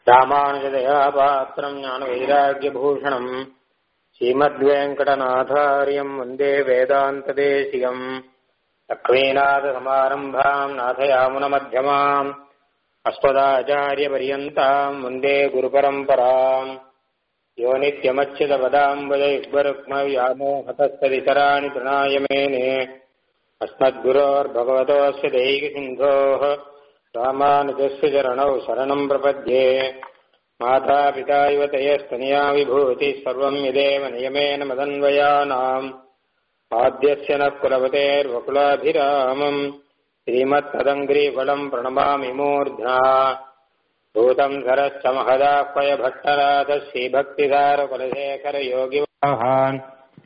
ராமானுஜதயா பாத்திரம் ஞான வைராகியபூஷணம் ஸ்ரீமத்வேங்கடநாதாரியம் வந்தே வேதாந்ததேசிகம் லக்ஷ்மீநாதசமாரம்பாம் நாதயாமுனமத்தியமாம் அஸ்மதாச்சாரியபரியந்தாம் வந்தே குருபரம்பராம் யோ நித்யமच्युतपदाम्बुजयुग्मरुक्मव्यामोहतस्तदितराणि तृणाय मेने अस्मद्गुरोर्भगवतोऽस्य दैकसिन्धोः रामानुजस्य चरणौ शरणम् प्रपद्ये मातापिता इव तयस्तनया विभूतिः सर्वम् यदेव नियमेन मदन्वयानाम् आद्यस्य नः कुलपतेर्वकुलाभिरामम् श्रीमत्तदङ्ग्रीफलम् प्रणमामि मूर्ध्ना भूतम् धरश्च महदाह्वय भट्टराध श्रीभक्तिधारकुलशेखरयोगिवाहान्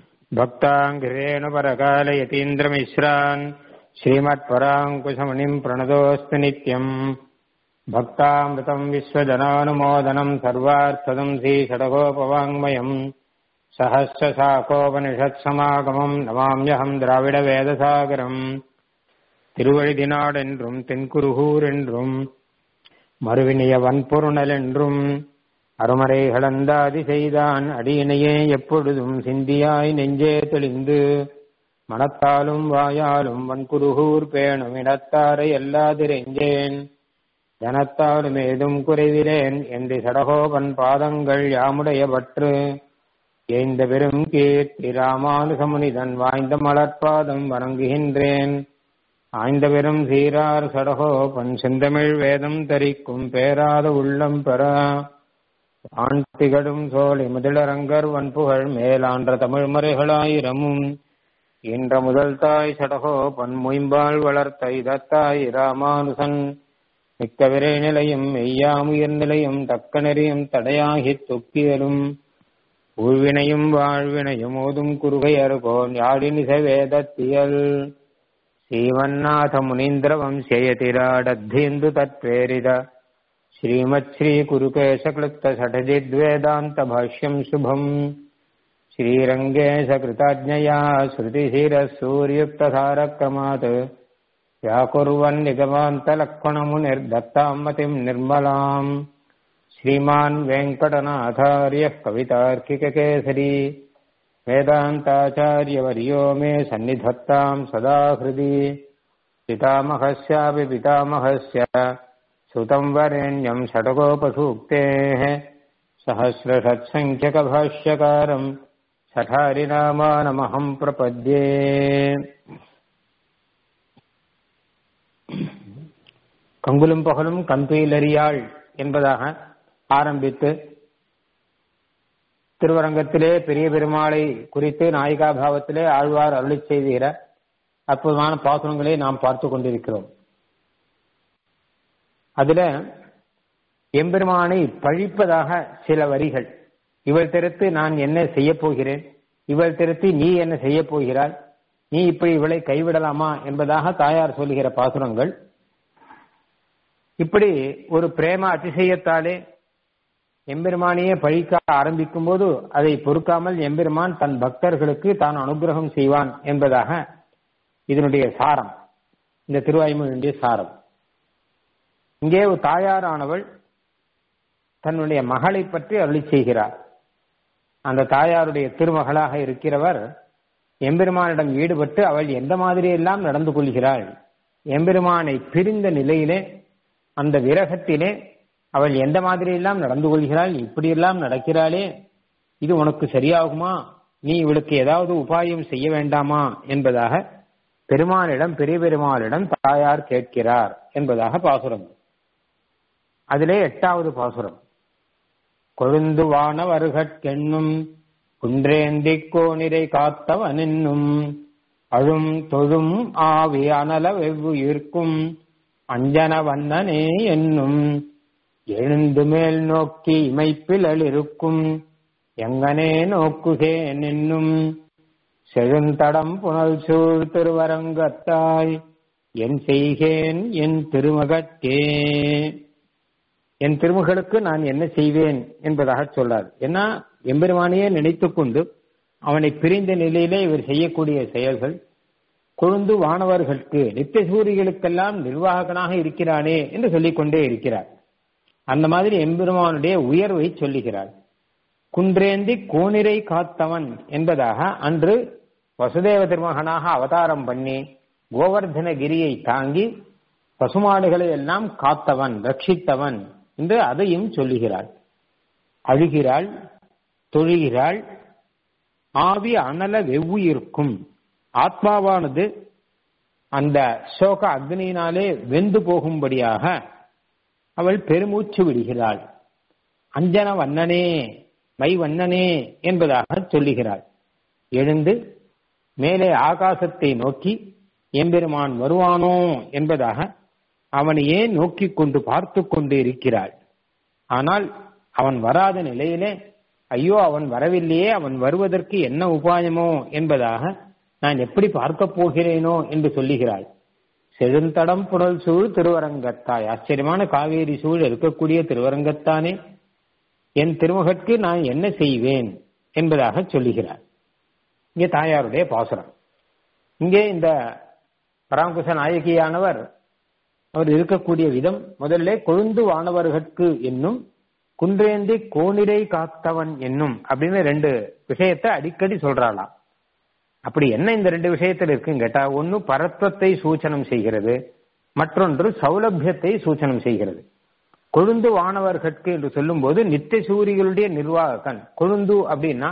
भक्ताङ्घ्रेणुपरकालयतीन्द्रमिश्रान् श्रीमत्पराङ्कुशमणिम् प्रणतोऽस्तु नित्यम् भक्तामृतम् विश्वजनानुमोदनम् सर्वार्थदम् श्रीषडगोपवाङ्मयम् सहस्रशाखोपनिषत्समागमम् नमाम्यहम् द्राविडवेदसागरम् திருவழிதினாடென்றும் தென்குருகூர் என்றும் மறுவினிய வன்பொருணல் என்றும் அருமறை கலந்தாதி செய்தான் அடியினையே எப்பொழுதும் சிந்தியாய் நெஞ்சே தெளிந்து மனத்தாலும் வாயாலும் வன்குருகூர் பேணும் இடத்தாரை எல்லாதிரெஞ்சேன் ஜனத்தாலும் ஏதும் குறைவிலேன் என்று சடகோபன் பாதங்கள் யாமுடைய பற்று ஏந்த பெரும் கீர்த்தி ராமானுசமுனிதன் வாய்ந்த மலர்பாதம் வணங்குகின்றேன் ஆய்ந்த பெரும் சீரார் சடகோபன் செந்தமிழ் வேதம் தரிக்கும் பேராத உள்ளம் பெற ஆண் திகழும் சோழி முதலரங்கர் வன்புகழ் மேலான்ற தமிழ் மறைகளாயிரமும் என்ற முதல் தாய் சடகோபன் மொயம்பால் வளர்த்த இதத்தாய் ராமானுசன் மிக்க விரை நிலையும் மெய்யாமுயர் நிலையும் தக்க நெறியும் தடையாகித் தொக்கியலும் ஊழ்வினையும் வாழ்வினையும் ஓதும் குறுகையர் கோன் யாழினிச வேதத்தியல் श्रीमन्नाथ मुनीन्द्र वंशयतिराडद्धीन्दु तत्प्रेरित श्रीमच्छ्री कुरुकेशक्लुप्त षठजिद्वेदान्त भाष्यम् शुभम् श्रीरङ्गेशकृताज्ञया श्रुतिशिरः सूर्युक्तधारक्रमात् व्याकुर्वन्निगमान्तलक्ष्मणमुनिर्दत्ताम् मतिम् निर्मलाम् श्रीमान् वेङ्कटनाथार्यः कवितार्किककेसरी वेदान्ताचार्यवर्यो मे सन्निधत्ताम् सदा हृदि पितामहस्यापि पितामहस्य सुतम् वरेण्यम् षटकोपसूक्तेः सहस्रषट्सङ्ख्यकभाष्यकारम् सठारिनामानमहम् प्रपद्ये கங்குலும் பகலும் கண்துயிலறியாள் என்பதாக ஆரம்பித்து திருவரங்கத்திலே பெரிய பெருமாளை குறித்து நாயிகா பாவத்திலே ஆழ்வார் அருளி செய்கிற அற்புதமான பாசுரங்களை நாம் பார்த்து கொண்டிருக்கிறோம் அதுல எம்பெருமானை பழிப்பதாக சில வரிகள் இவள் திறத்து நான் என்ன செய்ய போகிறேன் இவள் திறத்து நீ என்ன செய்ய போகிறாய் நீ இப்படி இவளை கைவிடலாமா என்பதாக தாயார் சொல்லுகிற பாசுரங்கள் இப்படி ஒரு பிரேம அதிசயத்தாலே எம்பெருமானையே பழிக்க ஆரம்பிக்கும் போது அதை பொறுக்காமல் எம்பெருமான் தன் பக்தர்களுக்கு தான் அனுகிரகம் செய்வான் என்பதாக இதனுடைய சாரம் இந்த திருவாய்மொழியுடைய சாரம் இங்கே ஒரு தாயாரானவள் தன்னுடைய மகளை பற்றி அருளி செய்கிறார் அந்த தாயாருடைய திருமகளாக இருக்கிறவர் எம்பெருமானிடம் ஈடுபட்டு அவள் எந்த மாதிரி எல்லாம் நடந்து கொள்கிறாள் எம்பெருமானை பிரிந்த நிலையிலே அந்த விரகத்திலே அவள் எந்த மாதிரி எல்லாம் நடந்து கொள்கிறாள் இப்படியெல்லாம் நடக்கிறாளே இது உனக்கு சரியாகுமா நீ இவளுக்கு ஏதாவது உபாயம் செய்ய வேண்டாமா என்பதாக பெருமானிடம் பெரிய பெருமாளிடம் தாயார் கேட்கிறார் என்பதாக பாசுரம் அதிலே எட்டாவது பாசுரம் கொழுந்து வானவர்கட்கெண்ணும் குன்றேந்தி கோணிரை காத்தவனென்னும் அழும் தொழும் ஆவி அனல வெவ்வுயிர்க்கும் அஞ்சன வண்ணனே என்னும் எழுந்து மேல் நோக்கி இமைப்பில் இருக்கும் எங்கனே நோக்குகேன் என்னும் செழுந்தடம் புனல் சூழ் திருவரங்கத்தாய் என் செய்கேன் என் திருமகத்தே என் திருமகளுக்கு நான் என்ன செய்வேன் என்பதாக சொல்லார் ஏன்னா எம்பெருமானையே நினைத்துக் கொண்டு அவனை பிரிந்த நிலையிலே இவர் செய்யக்கூடிய செயல்கள் கொழுந்து வானவர்களுக்கு நித்திய சூரிகளுக்கெல்லாம் நிர்வாகனாக இருக்கிறானே என்று சொல்லிக் கொண்டே இருக்கிறார் அந்த மாதிரி எம்பெருமானுடைய உயர்வை சொல்லுகிறாள் குன்றேந்தி கோனிரை காத்தவன் என்பதாக அன்று வசுதேவ திருமகனாக அவதாரம் பண்ணி கோவர்தனகிரியை தாங்கி பசுமாடுகளை எல்லாம் காத்தவன் ரட்சித்தவன் என்று அதையும் சொல்லுகிறாள் அழுகிறாள் தொழுகிறாள் ஆவி அனல வெவ்வுயிர்க்கும் ஆத்மாவானது அந்த சோக அக்னியினாலே வெந்து போகும்படியாக அவள் பெருமூச்சு விடுகிறாள் அஞ்சன வண்ணனே மை வண்ணனே என்பதாக சொல்லுகிறாள் எழுந்து மேலே ஆகாசத்தை நோக்கி எம்பெருமான் வருவானோ என்பதாக அவனையே நோக்கி கொண்டு பார்த்து கொண்டு இருக்கிறாள் ஆனால் அவன் வராத நிலையிலே ஐயோ அவன் வரவில்லையே அவன் வருவதற்கு என்ன உபாயமோ என்பதாக நான் எப்படி பார்க்க போகிறேனோ என்று சொல்லுகிறாள் செழுந்தடம் புனல் சூழ் திருவரங்கத்தாய் ஆச்சரியமான காவேரி சூழ் இருக்கக்கூடிய திருவரங்கத்தானே என் திருமகற்கு நான் என்ன செய்வேன் என்பதாக சொல்லுகிறார் இங்கே தாயாருடைய பாசுரம் இங்கே இந்த பராமகுச நாயகியானவர் அவர் இருக்கக்கூடிய விதம் முதல்ல கொழுந்து வானவர்கட்கு என்னும் குன்றேந்தி கோனிரை காத்தவன் என்னும் அப்படின்னு ரெண்டு விஷயத்தை அடிக்கடி சொல்றாளாம் அப்படி என்ன இந்த ரெண்டு விஷயத்தில் இருக்குன்னு கேட்டா ஒன்னு பரத்வத்தை சூச்சனம் செய்கிறது மற்றொன்று சௌலபியத்தை சூச்சனம் செய்கிறது கொழுந்து வானவர்கட்கு என்று சொல்லும் போது நித்திய சூரிகளுடைய நிர்வாகக்கன் கொழுந்து அப்படின்னா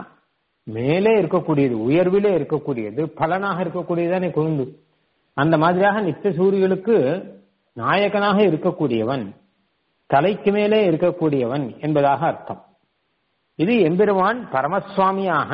மேலே இருக்கக்கூடியது உயர்விலே இருக்கக்கூடியது பலனாக இருக்கக்கூடியதானே கொழுந்து அந்த மாதிரியாக நித்திய சூரிகளுக்கு நாயகனாக இருக்கக்கூடியவன் தலைக்கு மேலே இருக்கக்கூடியவன் என்பதாக அர்த்தம் இது எம்பெருமான் பரமசுவாமியாக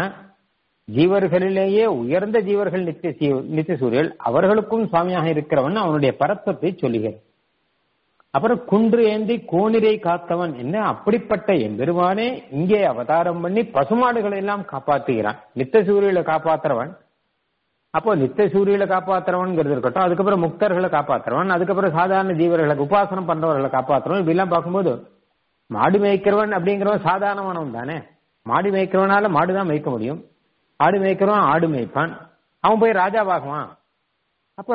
ஜீவர்களிலேயே உயர்ந்த ஜீவர்கள் நித்திய நித்திய சூரியல் அவர்களுக்கும் சுவாமியாக இருக்கிறவன் அவனுடைய பரத்தத்தை சொல்லுகிறார் அப்புறம் குன்று ஏந்தி கோனிரை காத்தவன் என்ன அப்படிப்பட்ட எம்பெருமானே இங்கே அவதாரம் பண்ணி பசுமாடுகளை எல்லாம் காப்பாத்துகிறான் நித்த சூரியலை காப்பாத்துறவன் அப்போ நித்த சூரியலை காப்பாத்துறவன்ங்கிறது இருக்கட்டும் அதுக்கப்புறம் முக்தர்களை காப்பாத்துறவன் அதுக்கப்புறம் சாதாரண ஜீவர்களை உபாசனம் பண்றவர்களை காப்பாத்துறவன் இப்படிலாம் பார்க்கும்போது மாடு மேய்க்கிறவன் அப்படிங்கிறவன் சாதாரணமானவன் தானே மாடு மேய்க்கிறவனால மாடு தான் மேய்க்க முடியும் ஆடு மேய்க்கிறவன் ஆடு மேய்ப்பான் அவன் போய் ராஜா பார்க்குவான் அப்போ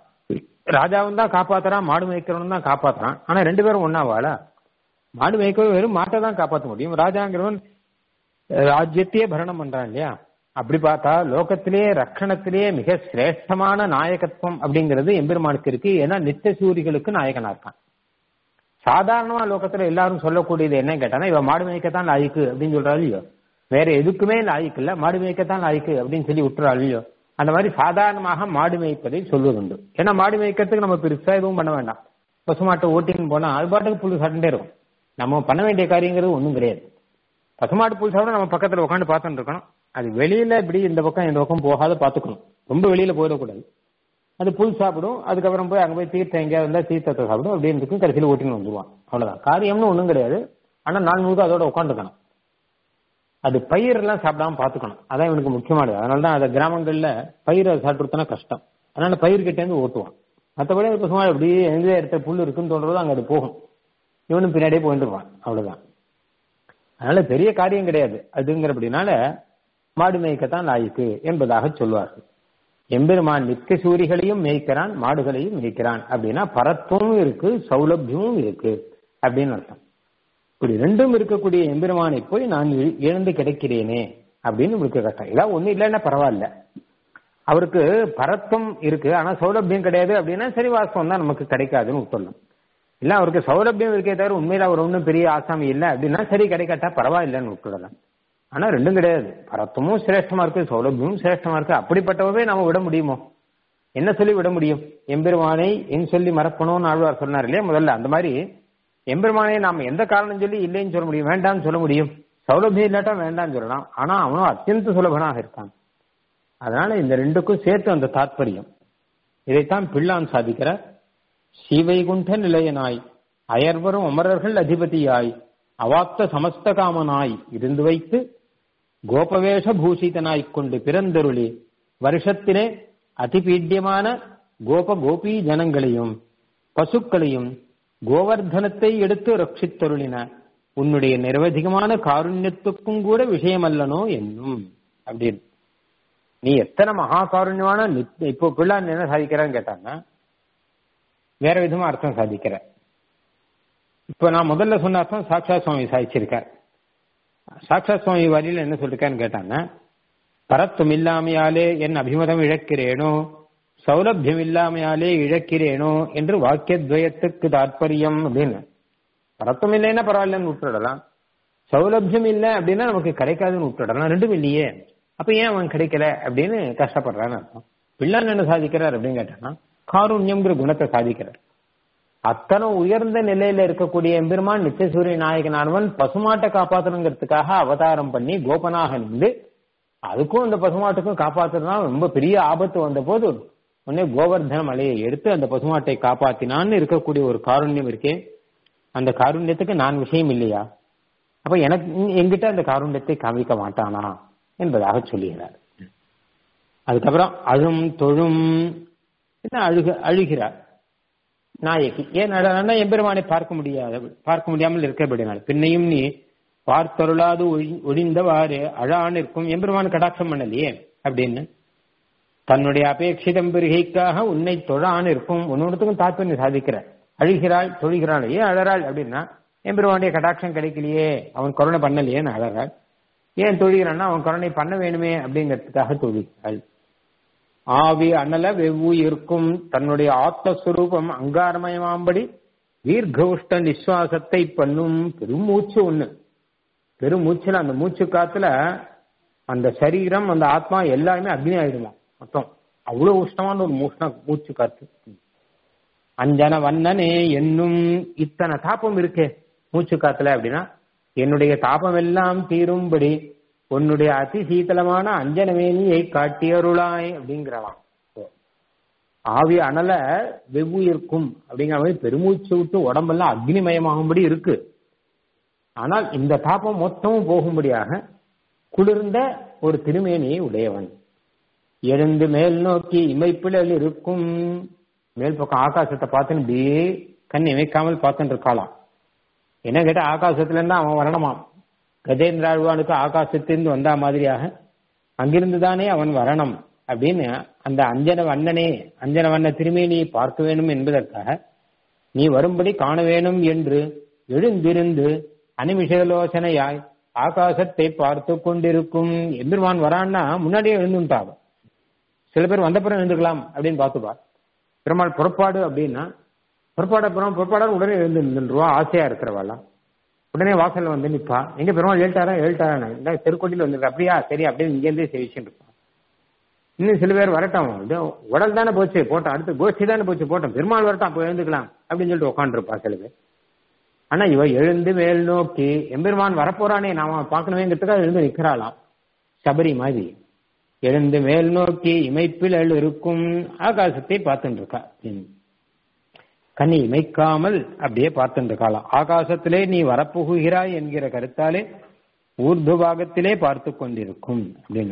ராஜாவும் தான் காப்பாத்துறான் மாடு மேய்க்கிறவன் தான் காப்பாத்துறான் ஆனா ரெண்டு பேரும் ஒன்னா வாழ மாடு மேய்க்கிறவன் வெறும் மாட்டை தான் காப்பாற்ற முடியும் ராஜாங்கிறவன் ராஜ்யத்தையே பரணம் பண்றான் இல்லையா அப்படி பார்த்தா லோகத்திலேயே ரக்கணத்திலேயே மிக சிரேஷ்டமான நாயகத்துவம் அப்படிங்கிறது எம்பெருமானுக்கு இருக்கு ஏன்னா நித்திய சூரிகளுக்கு நாயகனா இருக்கான் சாதாரணமா லோகத்துல எல்லாரும் சொல்லக்கூடியது என்ன கேட்டானா இவ மாடு மேய்க்கத்தான் லாய்க்கு அப்படின்னு சொல்றாரு இல்லையோ வேற எதுக்குமே லாய்க்கு இல்ல மாடு மேய்க்கத்தான் லாய்க்கு அப்படின்னு சொல்லி விட்டுறாள் இல்லையோ அந்த மாதிரி சாதாரணமாக மாடு மேய்ப்பதை சொல்வதுண்டு ஏன்னா மாடு மேய்க்கிறதுக்கு நம்ம பெருசா எதுவும் பண்ண வேண்டாம் பசுமாட்டை ஓட்டின்னு போனா அது பாட்டுக்கு புல் சாப்பிட்டே இருக்கும் நம்ம பண்ண வேண்டிய காரியங்கிறது ஒன்றும் கிடையாது பசுமாட்டு புல் சாப்பிட நம்ம பக்கத்துல உட்காந்து பார்த்துட்டு இருக்கணும் அது வெளியில இப்படி இந்த பக்கம் இந்த பக்கம் போகாத பாத்துக்கணும் ரொம்ப வெளியில போயிடக்கூடாது அது புல் சாப்பிடும் அதுக்கப்புறம் போய் அங்க போய் தீர்த்தம் எங்கேயாவது இருந்தா தீர்த்தத்தை சாப்பிடும் அப்படின்னு இருக்கும் கடைசியில் ஓட்டின்னு வந்துருவான் அவ்வளவுதான் காரியம்னு ஒன்றும் கிடையாது ஆனா நாள் முழுக்க அதோட உட்காந்துக்கணும் அது பயிர் எல்லாம் சாப்பிடாம பாத்துக்கணும் அதான் இவனுக்கு முக்கியமானது அதனால தான் அந்த கிராமங்கள்ல பயிரை சாப்பிட்டுனா கஷ்டம் அதனால பயிர் கிட்ட இருந்து ஓட்டுவான் மற்றபடி இப்ப சும்மா அப்படியே எந்த இடத்துல புல் இருக்குன்னு தோன்றதோ அங்க அது போகும் இவனும் பின்னாடியே போயிட்டுருவான் அவ்வளவுதான் அதனால பெரிய காரியம் கிடையாது அதுங்கிறபடினால மாடு மேய்க்கத்தான் லாய்க்கு என்பதாக சொல்வார்கள் எம்பெருமான் நித்திய சூரிகளையும் மேய்க்கிறான் மாடுகளையும் மேய்க்கிறான் அப்படின்னா பரத்துவமும் இருக்கு சௌலபியமும் இருக்கு அப்படின்னு அர்த்தம் இப்படி ரெண்டும் இருக்கக்கூடிய எம்பெருமானை போய் நான் இழந்து கிடைக்கிறேனே அப்படின்னு உங்களுக்கு கஷ்டம் இதான் ஒண்ணு இல்லைன்னா பரவாயில்ல அவருக்கு பரத்துவம் இருக்கு ஆனா சௌலபியம் கிடையாது அப்படின்னா சரி வாஸ்தவம் தான் நமக்கு கிடைக்காதுன்னு சொல்லணும் இல்ல அவருக்கு சௌலபியம் இருக்கே தவிர உண்மையில அவர் ஒன்றும் பெரிய ஆசாமி இல்லை அப்படின்னா சரி கிடைக்காட்டா பரவாயில்லைன்னு விட்டுடலாம் ஆனா ரெண்டும் கிடையாது பரத்துவமும் சிரேஷ்டமா இருக்கு சௌலபியமும் சிரேஷ்டமா இருக்கு அப்படிப்பட்டவே நாம விட முடியுமோ என்ன சொல்லி விட முடியும் எம்பெருமானை என் சொல்லி மறக்கணும்னு ஆழ்வார் சொன்னார் இல்லையா முதல்ல அந்த மாதிரி எம்பெருமானை நாம எந்த காரணம் சொல்லி இல்லைன்னு சொல்ல முடியும் வேண்டாம்னு சொல்ல முடியும் சௌலபியம் இல்லாட்டா வேண்டாம்னு சொல்லலாம் ஆனா அவனும் அத்தியந்த சுலபனாக இருக்கான் அதனால இந்த ரெண்டுக்கும் சேர்த்து அந்த தாத்பரியம் இதைத்தான் பிள்ளான் சாதிக்கிறார் ஸ்ரீவைகுண்ட நிலையனாய் அயர்வரும் அமரர்கள் அதிபதியாய் அவாப்த சமஸ்த காமனாய் இருந்து வைத்து கோபவேஷ பூஷிதனாய் கொண்டு பிறந்தருளி வருஷத்திலே அதிபீட்யமான கோப கோபி ஜனங்களையும் பசுக்களையும் கோவர்தனத்தை எடுத்து ரட்சித்தருளின உன்னுடைய நிரவதிகமான காருண்யத்துக்கும் கூட விஷயமல்லனோ என்னும் அப்படின்னு நீ எத்தனை மகா காருண்யமான இப்போ பிள்ளான் என்ன சாதிக்கிறான்னு கேட்டாங்க வேற விதமா அர்த்தம் சாதிக்கிற இப்ப நான் முதல்ல சொன்ன அர்த்தம் சாட்சாத் சுவாமி சாதிச்சிருக்கார் சாட்சாத் சுவாமி வரியில என்ன சொல்லிருக்கான்னு கேட்டாங்க பரத்துவம் இல்லாமையாலே என் அபிமதம் இழக்கிறேனோ சௌலபியம் இல்லாமையாலே இழக்கிறேனோ என்று வாக்கியத்வயத்துக்கு தாற்பயம் அப்படின்னு பரத்துவம் இல்லைன்னா பரவாயில்லன்னு விட்டுடலாம் சௌலபியம் இல்லை அப்படின்னா நமக்கு கிடைக்காதுன்னு விட்டுடலாம் ரெண்டும் இல்லையே அப்ப ஏன் அவன் கிடைக்கல அப்படின்னு கஷ்டப்படுறான்னு அர்த்தம் பிள்ளான் என்ன சாதிக்கிறார் அப்படின்னு கேட்டான்னா காருண்யம்ங்கிற குணத்தை சாதிக்கிறார் அத்தனை உயர்ந்த நிலையில இருக்கக்கூடிய எம்பெருமான் நித்தியசூரிய நாயகனானவன் பசுமாட்டை காப்பாற்றணுங்கிறதுக்காக அவதாரம் பண்ணி கோபனாக நின்று அதுக்கும் அந்த பசுமாட்டுக்கும் காப்பாத்துறதுனா ரொம்ப பெரிய ஆபத்து வந்த போது உடனே கோவர்தன மலையை எடுத்து அந்த பசுமாட்டை காப்பாத்தினான்னு இருக்கக்கூடிய ஒரு காருண்யம் இருக்கே அந்த காருண்யத்துக்கு நான் விஷயம் இல்லையா அப்ப எனக்கு எங்கிட்ட அந்த காருண்யத்தை காமிக்க மாட்டானா என்பதாக சொல்லுகிறார் அதுக்கப்புறம் அழும் தொழும் என்ன அழுக அழுகிறார் நாயகி ஏன் அழகா எம்பெருமானை பார்க்க முடியாத பார்க்க முடியாமல் இருக்கபடினால் பின்னையும் நீ பார்த்தருளாது ஒழிந்தவாறு அழான் இருக்கும் எம்பெருமான் கடாட்சம் பண்ணலையே அப்படின்னு தன்னுடைய அபேட்சிதம் பெருகைக்காக உன்னை தொழான் இருக்கும் உன்னோடத்துக்கும் தாத்பரியம் சாதிக்கிற அழுகிறாள் தொழுகிறாள் ஏன் அழறாள் அப்படின்னா எம்பெருமானுடைய கடாட்சம் கிடைக்கலையே அவன் கருணை பண்ணலையேன்னு அழறாள் ஏன் தொழுகிறான்னா அவன் கருணை பண்ண வேணுமே அப்படிங்கிறதுக்காக தொழுகிறாள் ஆவி அனல வெவ்வுயிர்க்கும் தன்னுடைய ஆத்மஸ்வரூபம் அங்காரமயமாம்படி தீர்க்கவுஷ்ட நிஸ்வாசத்தை பண்ணும் பெருமூச்சு ஒண்ணு பெருமூச்சுல அந்த மூச்சு காத்துல அந்த சரீரம் அந்த ஆத்மா எல்லாருமே அக்னி ஆயிடுமா மொத்தம் அவ்வளவு உஷ்ணமான ஒரு மூஷ்ண மூச்சு காத்து அஞ்சன வண்ணனே என்னும் இத்தனை தாபம் இருக்கே மூச்சு காத்துல அப்படின்னா என்னுடைய தாபம் எல்லாம் தீரும்படி உன்னுடைய அதி சீதளமான அஞ்சனவேணியை காட்டியருளாய் அப்படிங்கிறலாம் ஆவி அனல வெவ்வுயிர்க்கும் அப்படிங்கிற மாதிரி பெருமூச்சு விட்டு உடம்பெல்லாம் அக்னிமயமாகும்படி இருக்கு ஆனால் இந்த தாபம் மொத்தமும் போகும்படியாக குளிர்ந்த ஒரு திருமேனியை உடையவன் எழுந்து மேல் நோக்கி இமைப்பிழல் இருக்கும் மேல் பக்கம் ஆகாசத்தை பார்த்துன்னு இப்படியே கண் இமைக்காமல் பார்த்துட்டு இருக்காளாம் என்ன கேட்டா ஆகாசத்துல இருந்தா அவன் வரணுமாம் கஜேந்திர ஆழ்வானுக்கு ஆகாசத்திலிருந்து வந்தா மாதிரியாக அங்கிருந்து தானே அவன் வரணும் அப்படின்னு அந்த அஞ்சன வண்ணனே அஞ்சன வண்ண திருமேனியை பார்க்க வேணும் என்பதற்காக நீ வரும்படி காண வேணும் என்று எழுந்திருந்து அனிமிஷலோசனையாய் ஆகாசத்தை பார்த்து கொண்டிருக்கும் எம்பெருமான் வரான்னா முன்னாடியே எழுந்துட்டாங்க சில பேர் வந்தப்புறம் எழுந்துக்கலாம் அப்படின்னு பார்த்துப்பா பெருமாள் புறப்பாடு அப்படின்னா புறப்பாடு அப்புறம் புறப்பாடு உடனே எழுந்து நின்றுவா ஆசையா இருக்கிறவாளாம் உடனே வாசல்ல வந்து நிப்பா எங்க பெருமாள் ஏழ்ட்டாரா ஏழ்ட்டாரா இந்த தெருக்கோட்டியில் வந்துருக்கு அப்படியா சரி அப்படின்னு இங்கேருந்தே சேவிச்சுட்டு இருப்பான் இன்னும் சில பேர் வரட்டும் உடல் தானே போச்சு போட்டோம் அடுத்து கோஷ்டி தானே போச்சு போட்டோம் பெருமாள் வரட்டும் அப்போ எழுந்துக்கலாம் அப்படின்னு சொல்லிட்டு உட்காந்துருப்பா சில பேர் ஆனா இவ எழுந்து மேல் நோக்கி எம்பெருமான் வரப்போறானே நாம பார்க்கணுமேங்கிறதுக்காக எழுந்து நிக்கிறாளாம் சபரி மாதிரி எழுந்து மேல் நோக்கி இமைப்பில் இருக்கும் ஆகாசத்தை பார்த்துட்டு இருக்கா கண்ணி இமைக்காமல் அப்படியே பார்த்துட்டு இருக்காளாம் ஆகாசத்திலே நீ வரப்புகுகிறாய் என்கிற கருத்தாலே ஊர்து பாகத்திலே பார்த்து கொண்டிருக்கும் அப்படின்னு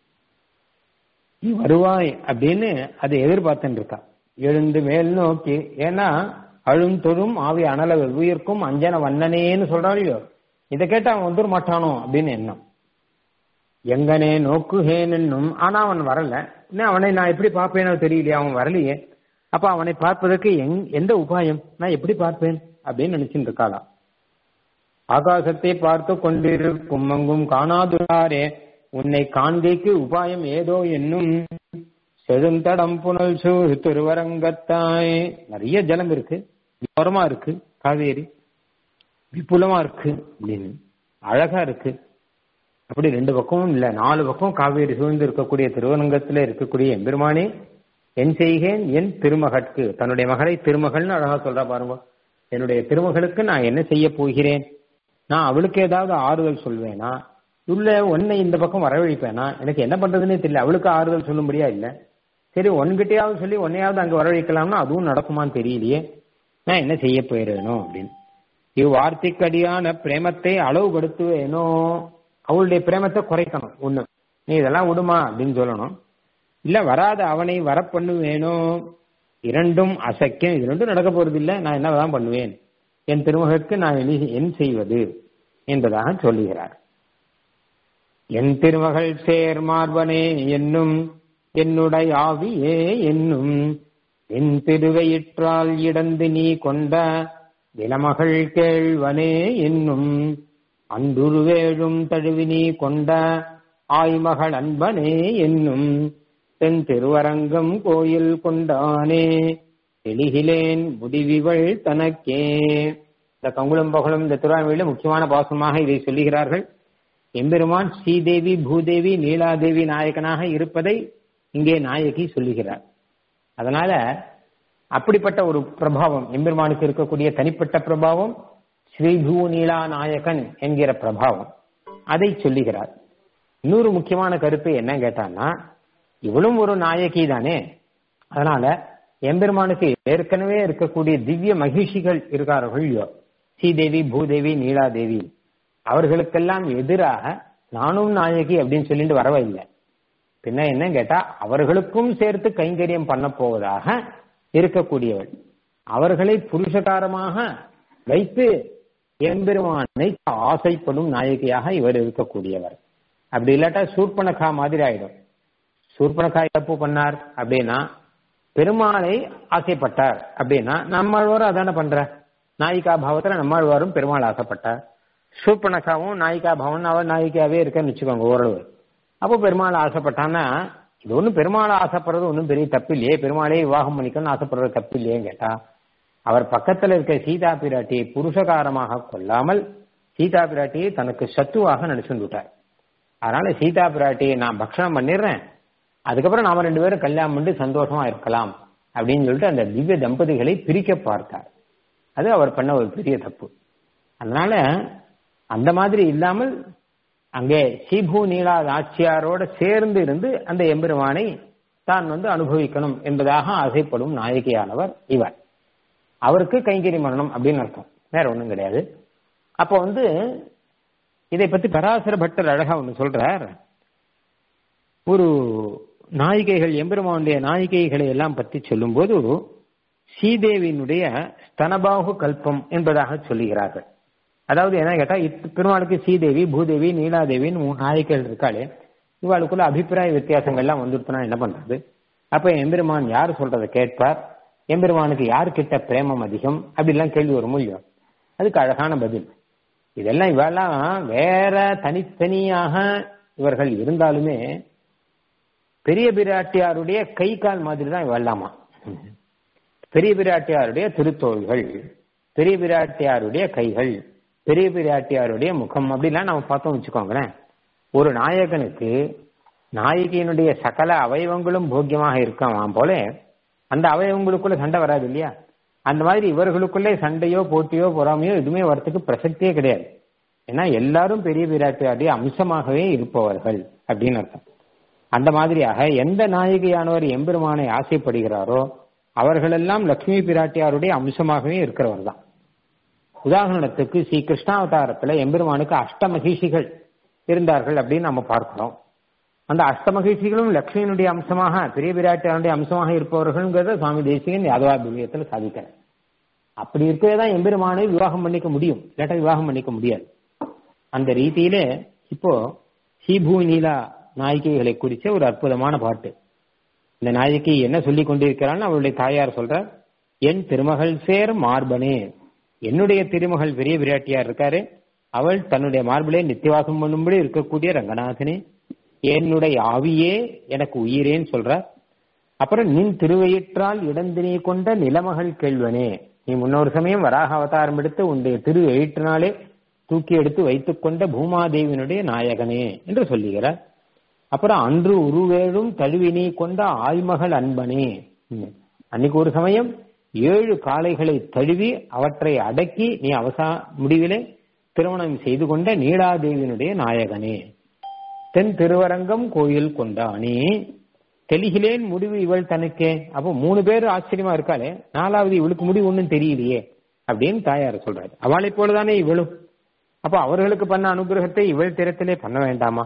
நீ வருவாய் அப்படின்னு அதை எதிர்பார்த்துட்டு இருக்கா எழுந்து மேல் நோக்கி ஏன்னா அழும் தொழும் ஆவி அனல உயிர்க்கும் அஞ்சன வண்ணனேன்னு சொல்றாளியோ இதை கேட்டா அவன் வந்துட மாட்டானோ அப்படின்னு எண்ணம் எங்கனே நோக்குகேன் என்னும் ஆனா அவன் வரல இன்னும் அவனை நான் எப்படி பார்ப்பேனோ தெரியலையே அவன் வரலையே அப்ப அவனை பார்ப்பதற்கு எங் எந்த உபாயம் நான் எப்படி பார்ப்பேன் அப்படின்னு நினைச்சுட்டு இருக்காளா ஆகாசத்தை பார்த்து கொண்டிருக்கும் அங்கும் காணாதுராரே உன்னை காண்கைக்கு உபாயம் ஏதோ என்னும் செழுந்தடம் புனல் சூழ் திருவரங்கத்தாய் நிறைய ஜலம் இருக்கு ஓரமா இருக்கு காவேரி விபுலமா இருக்கு அப்படின்னு அழகா இருக்கு அப்படி ரெண்டு பக்கமும் இல்ல நாலு பக்கம் காவேரி சூழ்ந்து இருக்கக்கூடிய திருவரங்கத்துல இருக்கக்கூடிய எம்பெருமானே என் செய்கேன் என் திருமகற்கு தன்னுடைய மகளை திருமகள்னு அழகா சொல்றா பாருங்க என்னுடைய திருமகளுக்கு நான் என்ன செய்ய போகிறேன் நான் அவளுக்கு ஏதாவது ஆறுதல் சொல்வேனா இல்ல உன்னை இந்த பக்கம் வரவழைப்பேனா எனக்கு என்ன பண்றதுன்னே தெரியல அவளுக்கு ஆறுதல் சொல்லும்படியா இல்ல சரி உன்கிட்டயாவது சொல்லி உன்னையாவது அங்க வரவழைக்கலாம்னா அதுவும் நடக்குமான்னு தெரியலையே நான் என்ன செய்ய போயிடுவேனோ அப்படின்னு இவ்வார்த்தைக்கடியான பிரேமத்தை அளவுபடுத்துவேனோ அவளுடைய பிரேமத்தை குறைக்கணும் ஒண்ணு நீ இதெல்லாம் விடுமா அப்படின்னு சொல்லணும் இல்ல வராத அவனை வர பண்ணுவேனோ இரண்டும் அசக்கியம் இது ரெண்டும் நடக்க போறது இல்ல நான் என்னதான் பண்ணுவேன் என் திருமகற்கு நான் என் செய்வது என்பதாக சொல்லுகிறார் என் திருமகள் சேர் மார்பனே என்னும் என்னுடைய ஆவியே என்னும் என் திருவையிற்றால் இடந்து நீ கொண்ட இளமகள் கேழ்வனே என்னும் அந்துருவேழும் தழுவினி கொண்ட ஆய்மகள் அன்பனே என்னும் தென் திருவரங்கம் கோயில் கொண்டானே தெளிகிலேன் முடிவிவள் தனக்கே இந்த கங்குளம் பகலும் இந்த திருவாய்மொழியில முக்கியமான பாசமாக இதை சொல்லுகிறார்கள் எம்பெருமான் ஸ்ரீதேவி பூதேவி நீலாதேவி நாயகனாக இருப்பதை இங்கே நாயகி சொல்லுகிறார் அதனால அப்படிப்பட்ட ஒரு பிரபாவம் எம்பெருமானுக்கு இருக்கக்கூடிய தனிப்பட்ட பிரபாவம் ஸ்ரீபூ நீலா நாயகன் என்கிற பிரபாவம் அதை சொல்லுகிறார் இன்னொரு முக்கியமான கருத்து என்ன கேட்டான்னா இவளும் ஒரு நாயகி தானே அதனால எம்பெருமானுக்கு ஏற்கனவே இருக்கக்கூடிய திவ்ய மகிழ்ச்சிகள் இருக்கார்கள் ஸ்ரீதேவி பூதேவி நீலாதேவி அவர்களுக்கெல்லாம் எதிராக நானும் நாயகி அப்படின்னு சொல்லிட்டு வரவில்லை பின்ன என்ன கேட்டா அவர்களுக்கும் சேர்த்து கைங்கரியம் பண்ண போவதாக இருக்கக்கூடியவள் அவர்களை புருஷகாரமாக வைத்து எம்பெருமானை ஆசைப்படும் நாயகியாக இவர் இருக்கக்கூடியவர் அப்படி இல்லாட்டா சூர்பனகா மாதிரி ஆயிடும் சூர்பனகா தப்பு பண்ணார் அப்படின்னா பெருமாளை ஆசைப்பட்டார் அப்படின்னா நம்மாழ்வாரும் அதான பண்ற நாயிகா பாவத்துல நம்மாழ்வாரும் பெருமாள் ஆசைப்பட்டார் சூர்பனகாவும் நாயிகா பவன் அவன் நாயிகாவே இருக்கன்னு வச்சுக்கோங்க ஓரளவு அப்போ பெருமாள் ஆசைப்பட்டான்னா இது ஒன்றும் பெருமாள் ஆசைப்படுறது ஒன்றும் பெரிய தப்பு இல்லையே பெருமாளே விவாகம் பண்ணிக்கணும்னு ஆசைப்படுறது தப்பு இல்லையேன்னு கேட்டா அவர் பக்கத்துல இருக்க சீதா பிராட்டியை புருஷகாரமாக கொள்ளாமல் சீதா பிராட்டியை தனக்கு சத்துவாக நினைச்சுட்டு விட்டார் அதனால சீதா பிராட்டியை நான் பக்ஷணம் பண்ணிடுறேன் அதுக்கப்புறம் நாம ரெண்டு பேரும் கல்யாணம் பண்ணி சந்தோஷமா இருக்கலாம் அப்படின்னு சொல்லிட்டு அந்த திவ்ய தம்பதிகளை பிரிக்க பார்த்தார் அது அவர் பண்ண ஒரு பெரிய தப்பு அதனால அந்த மாதிரி இல்லாமல் அங்கே சீபூ நீலா ஆட்சியாரோட சேர்ந்து இருந்து அந்த எம்பெருமானை தான் வந்து அனுபவிக்கணும் என்பதாக ஆசைப்படும் நாயகியானவர் இவர் அவருக்கு கைங்கரி மரணம் அப்படின்னு அர்த்தம் வேற ஒண்ணும் கிடையாது அப்போ வந்து இதை பத்தி பராசர பட்டர் அழகா ஒண்ணு சொல்றார் ஒரு நாயிகைகள் எம்பெருமானுடைய நாயிகைகளை எல்லாம் பத்தி சொல்லும்போது ஸ்ரீதேவியினுடைய ஸ்தனபாகு கல்பம் என்பதாக சொல்லுகிறார்கள் அதாவது என்ன கேட்டா பெருமாளுக்கு ஸ்ரீதேவி பூதேவி நீலாதேவின்னு மூணு நாயகிகள் இருக்காளே இவாளுக்குள்ள அபிப்பிராய வித்தியாசங்கள்லாம் வந்துடுத்துனா என்ன பண்றது அப்ப எம்பெருமான் யார் சொல்றதை கேட்பார் எம்பெருமானுக்கு யாருக்கிட்ட பிரேமம் அதிகம் அப்படிலாம் கேள்வி வரும் இல்லையோ அதுக்கு அழகான பதில் இதெல்லாம் இவெல்லாம் வேற தனித்தனியாக இவர்கள் இருந்தாலுமே பெரிய பிராட்டியாருடைய கை கால் மாதிரி தான் இவெல்லாமா பெரிய பிராட்டியாருடைய திருத்தோள்கள் பெரிய பிராட்டியாருடைய கைகள் பெரிய பிராட்டியாருடைய முகம் அப்படிலாம் நம்ம பார்த்தோம் வச்சுக்கோங்களேன் ஒரு நாயகனுக்கு நாயகியினுடைய சகல அவயவங்களும் போக்கியமாக இருக்கான் போல அந்த அவயவங்களுக்குள்ள சண்டை வராது இல்லையா அந்த மாதிரி இவர்களுக்குள்ளே சண்டையோ போட்டியோ பொறாமையோ எதுவுமே வரத்துக்கு பிரசக்தியே கிடையாது ஏன்னா எல்லாரும் பெரிய பிராட்டியாருடைய அம்சமாகவே இருப்பவர்கள் அப்படின்னு அர்த்தம் அந்த மாதிரியாக எந்த நாயகியானவர் எம்பெருமானை ஆசைப்படுகிறாரோ அவர்களெல்லாம் லட்சுமி பிராட்டியாருடைய அம்சமாகவே இருக்கிறவர் தான் உதாரணத்துக்கு ஸ்ரீ கிருஷ்ணாவதாரத்துல எம்பெருமானுக்கு அஷ்டமகிஷிகள் இருந்தார்கள் அப்படின்னு நம்ம பார்க்கிறோம் அந்த அஷ்டமகிழ்ச்சிகளும் லட்சுமியினுடைய அம்சமாக பெரிய பிராட்டியாருடைய அம்சமாக இருப்பவர்கள்ங்கிறத சுவாமி தேசிகன் யாதவாபியத்துல சாதிக்கிறேன் அப்படி இருக்கவே தான் எம்பெருமானை விவாகம் பண்ணிக்க முடியும் இல்லாட்டா விவாகம் பண்ணிக்க முடியாது அந்த ரீதியில இப்போ ஸ்ரீபூ நீலா நாயகிகளை குறிச்ச ஒரு அற்புதமான பாட்டு இந்த நாயகி என்ன சொல்லி கொண்டிருக்கிறான்னு அவளுடைய தாயார் சொல்ற என் திருமகள் சேர் மார்பனே என்னுடைய திருமகள் பெரிய விராட்டியார் இருக்காரு அவள் தன்னுடைய மார்பிலே நித்தியவாசம் பண்ணும்படி இருக்கக்கூடிய ரங்கநாதனே என்னுடைய ஆவியே எனக்கு உயிரேன்னு சொல்ற அப்புறம் நின் திருவயிற்றால் இடந்தினை கொண்ட நிலமகள் கேள்வனே நீ முன்னொரு சமயம் வராக அவதாரம் எடுத்து உன்னுடைய திரு எயிற்றினாலே தூக்கி எடுத்து வைத்துக் கொண்ட பூமாதேவியினுடைய நாயகனே என்று சொல்லுகிறார் அப்புறம் அன்று உருவேழும் தழுவினி கொண்ட ஆய்மகள் அன்பனே அன்னைக்கு ஒரு சமயம் ஏழு காளைகளை தழுவி அவற்றை அடக்கி நீ அவசா முடிவிலே திருமணம் செய்து கொண்ட நீலாதேவியினுடைய நாயகனே தென் திருவரங்கம் கோயில் கொண்டானே தெளிகிலேன் முடிவு இவள் தனக்கே அப்போ மூணு பேர் ஆச்சரியமா இருக்காளே நாலாவது இவளுக்கு முடிவு ஒன்றும் தெரியலையே அப்படின்னு தாயார் சொல்றாரு அவளை போலதானே இவளும் அப்போ அவர்களுக்கு பண்ண அனுகிரகத்தை இவள் திறத்திலே பண்ண வேண்டாமா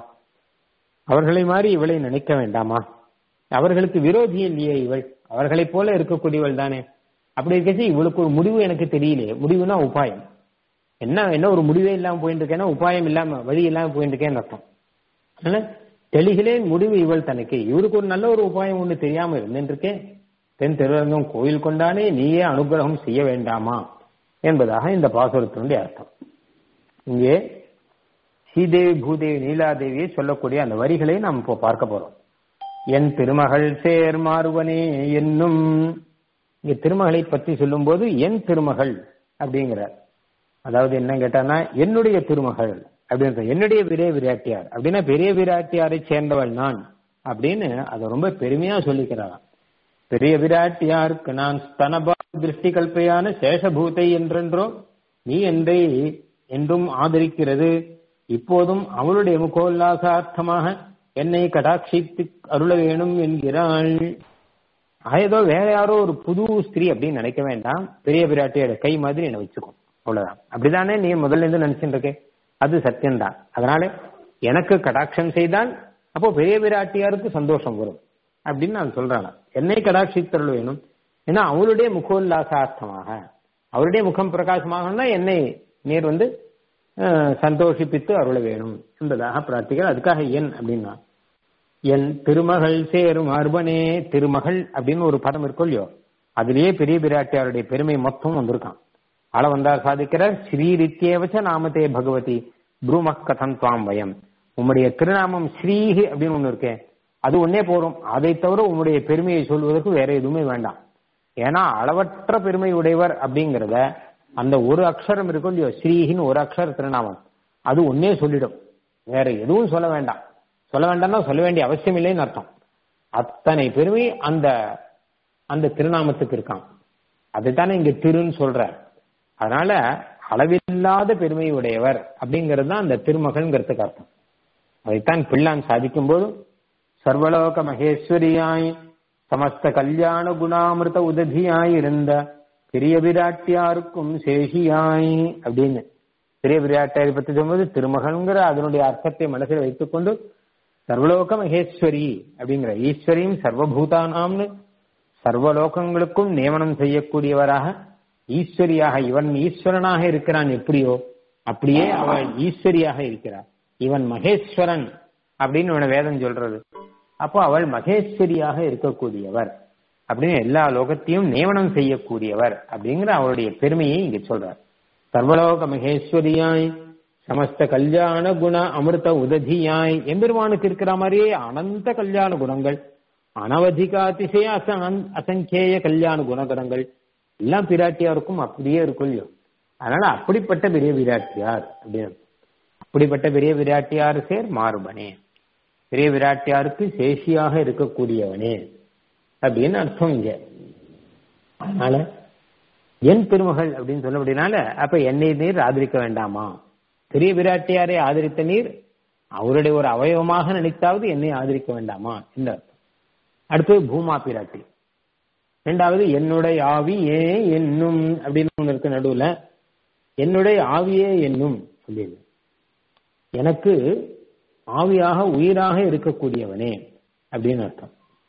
அவர்களை மாதிரி இவளை நினைக்க வேண்டாமா அவர்களுக்கு விரோதி இல்லையே இவள் அவர்களைப் போல இருக்கக்கூடியவள் தானே அப்படி இருக்கச்சு இவளுக்கு ஒரு முடிவு எனக்கு தெரியலையே முடிவுனா உபாயம் என்ன என்ன ஒரு முடிவே இல்லாம போயிட்டு இருக்கேன்னா உபாயம் இல்லாம வழி இல்லாம போயிட்டு இருக்கேன்னு அர்த்தம் அதனால தெளிகளே முடிவு இவள் தனக்கு இவருக்கு ஒரு நல்ல ஒரு உபாயம் ஒண்ணு தெரியாம இருந்துருக்கேன் தென் திருவரங்கம் கோயில் கொண்டானே நீயே அனுகிரகம் செய்ய வேண்டாமா என்பதாக இந்த பாசுரத்தினுடைய அர்த்தம் இங்கே ஸ்ரீதேவி பூதேவி நீலாதேவியை சொல்லக்கூடிய அந்த வரிகளை நாம் இப்போ பார்க்க போறோம் என் திருமகள் சேர் மாறுவனே என்னும் இங்க திருமகளை பற்றி சொல்லும்போது என் திருமகள் அப்படிங்கிறார் அதாவது என்ன கேட்டானா என்னுடைய திருமகள் அப்படின்னு என்னுடைய பெரிய விராட்டியார் அப்படின்னா பெரிய விராட்டியாரை சேர்ந்தவள் நான் அப்படின்னு அதை ரொம்ப பெருமையா சொல்லிக்கிறாராம் பெரிய விராட்டியாருக்கு நான் ஸ்தனபா திருஷ்டி கல்பையான சேஷபூத்தை என்றென்றோ நீ என்றை என்றும் ஆதரிக்கிறது இப்போதும் அவளுடைய முகோல்லாசார்த்தமாக என்னை கடாட்சித்து அருள வேணும் என்கிறாள் ஏதோ வேற யாரோ ஒரு புது ஸ்திரீ அப்படின்னு நினைக்க வேண்டாம் பெரிய விராட்டியோட கை மாதிரி என்னை வச்சுக்கும் அவ்வளவுதான் அப்படிதானே நீ முதல்ல இருந்து நினைச்சுட்டு இருக்க அது சத்தியம்தான் அதனால எனக்கு கடாட்சம் செய்தால் அப்போ பெரிய விராட்டியாருக்கு சந்தோஷம் வரும் அப்படின்னு நான் சொல்றேன் என்னை கடாட்சித்தருள் வேணும் ஏன்னா அவருடைய முகோல்லாசார்த்தமாக அவருடைய முகம் பிரகாசமாகனா என்னை நீர் வந்து சந்தோஷிப்பித்து அருள வேணும் என்பதாக பிரார்த்திகள் அதுக்காக என் அப்படின்னா என் திருமகள் சேரும் அர்பனே திருமகள் அப்படின்னு ஒரு பதம் இருக்கும் இல்லையோ அதுலயே பெரிய பிராட்டியாருடைய பெருமை மொத்தம் வந்திருக்கான் ஆள வந்தார் சாதிக்கிறார் ஸ்ரீரித்யேவச்ச நாமதே பகவதி ப்ரூமக் கதம் துவாம் வயம் உம்முடைய திருநாமம் ஸ்ரீஹி அப்படின்னு ஒண்ணு இருக்கேன் அது ஒன்னே போறோம் அதை தவிர உம்முடைய பெருமையை சொல்வதற்கு வேற எதுவுமே வேண்டாம் ஏன்னா அளவற்ற பெருமை உடையவர் அப்படிங்கிறத அந்த ஒரு அக்ஷரம் இருக்கும் இல்லையோ ஸ்ரீஹின்னு ஒரு அக்ஷர திருநாமம் அது ஒன்னே சொல்லிடும் வேற எதுவும் சொல்ல வேண்டாம் சொல்ல வேண்டாம்னா சொல்ல வேண்டிய அவசியம் இல்லைன்னு அர்த்தம் அத்தனை பெருமை அந்த அந்த திருநாமத்துக்கு இருக்கான் அதுதானே இங்க திருன்னு சொல்ற அதனால அளவில்லாத பெருமை உடையவர் அப்படிங்கிறது தான் அந்த திருமகள்ங்கிறதுக்கு அர்த்தம் அதைத்தான் பிள்ளான் சாதிக்கும் போது சர்வலோக மகேஸ்வரியாய் சமஸ்த கல்யாண குணாமிருத உதவியாய் இருந்த பெரிய விராட்டியாருக்கும் சேஷியாய் அப்படின்னு பெரிய விராட்டியாரை பத்தி சொல்லும்போது திருமகன்கிற அதனுடைய அர்த்தத்தை மனசில் வைத்துக்கொண்டு சர்வலோக மகேஸ்வரி அப்படிங்கிற ஈஸ்வரியும் சர்வபூதானாம்னு சர்வலோகங்களுக்கும் நியமனம் செய்யக்கூடியவராக ஈஸ்வரியாக இவன் ஈஸ்வரனாக இருக்கிறான் எப்படியோ அப்படியே அவள் ஈஸ்வரியாக இருக்கிறார் இவன் மகேஸ்வரன் அப்படின்னு இவனை வேதம் சொல்றது அப்போ அவள் மகேஸ்வரியாக இருக்கக்கூடியவர் அப்படின்னு எல்லா லோகத்தையும் நியமனம் செய்யக்கூடியவர் அப்படிங்கிற அவருடைய பெருமையை இங்க சொல்றார் சர்வலோக மகேஸ்வரியாய் சமஸ்த கல்யாண குண அமிர்த உததியாய் எம்பெருமானுக்கு இருக்கிற மாதிரியே அனந்த கல்யாண குணங்கள் அனவதிகாதிசய அச அசங்கேய கல்யாண குணகணங்கள் எல்லாம் பிராட்டியாருக்கும் அப்படியே இருக்கும் இல்லையோ அதனால அப்படிப்பட்ட பெரிய விராட்டியார் அப்படின்னு அப்படிப்பட்ட பெரிய விராட்டியார் சேர் மாறுபனே பெரிய விராட்டியாருக்கு சேஷியாக இருக்கக்கூடியவனே அப்படின்னு அர்த்தம் இங்க அதனால என் திருமகள் அப்படின்னு சொல்லப்படினால அப்ப என்னை நீர் ஆதரிக்க வேண்டாமா பெரிய விராட்டியாரை ஆதரித்த நீர் அவருடைய ஒரு அவயவமாக நினைத்தாவது என்னை ஆதரிக்க வேண்டாமா இந்த அர்த்தம் அடுத்தது பூமா பிராட்டி ரெண்டாவது என்னுடைய ஆவி ஏ என்னும் அப்படின்னு ஒண்ணு இருக்கு நடுவுல என்னுடைய ஆவியே என்னும் அப்படின்னு எனக்கு ஆவியாக உயிராக இருக்கக்கூடியவனே அப்படின்னு அர்த்தம்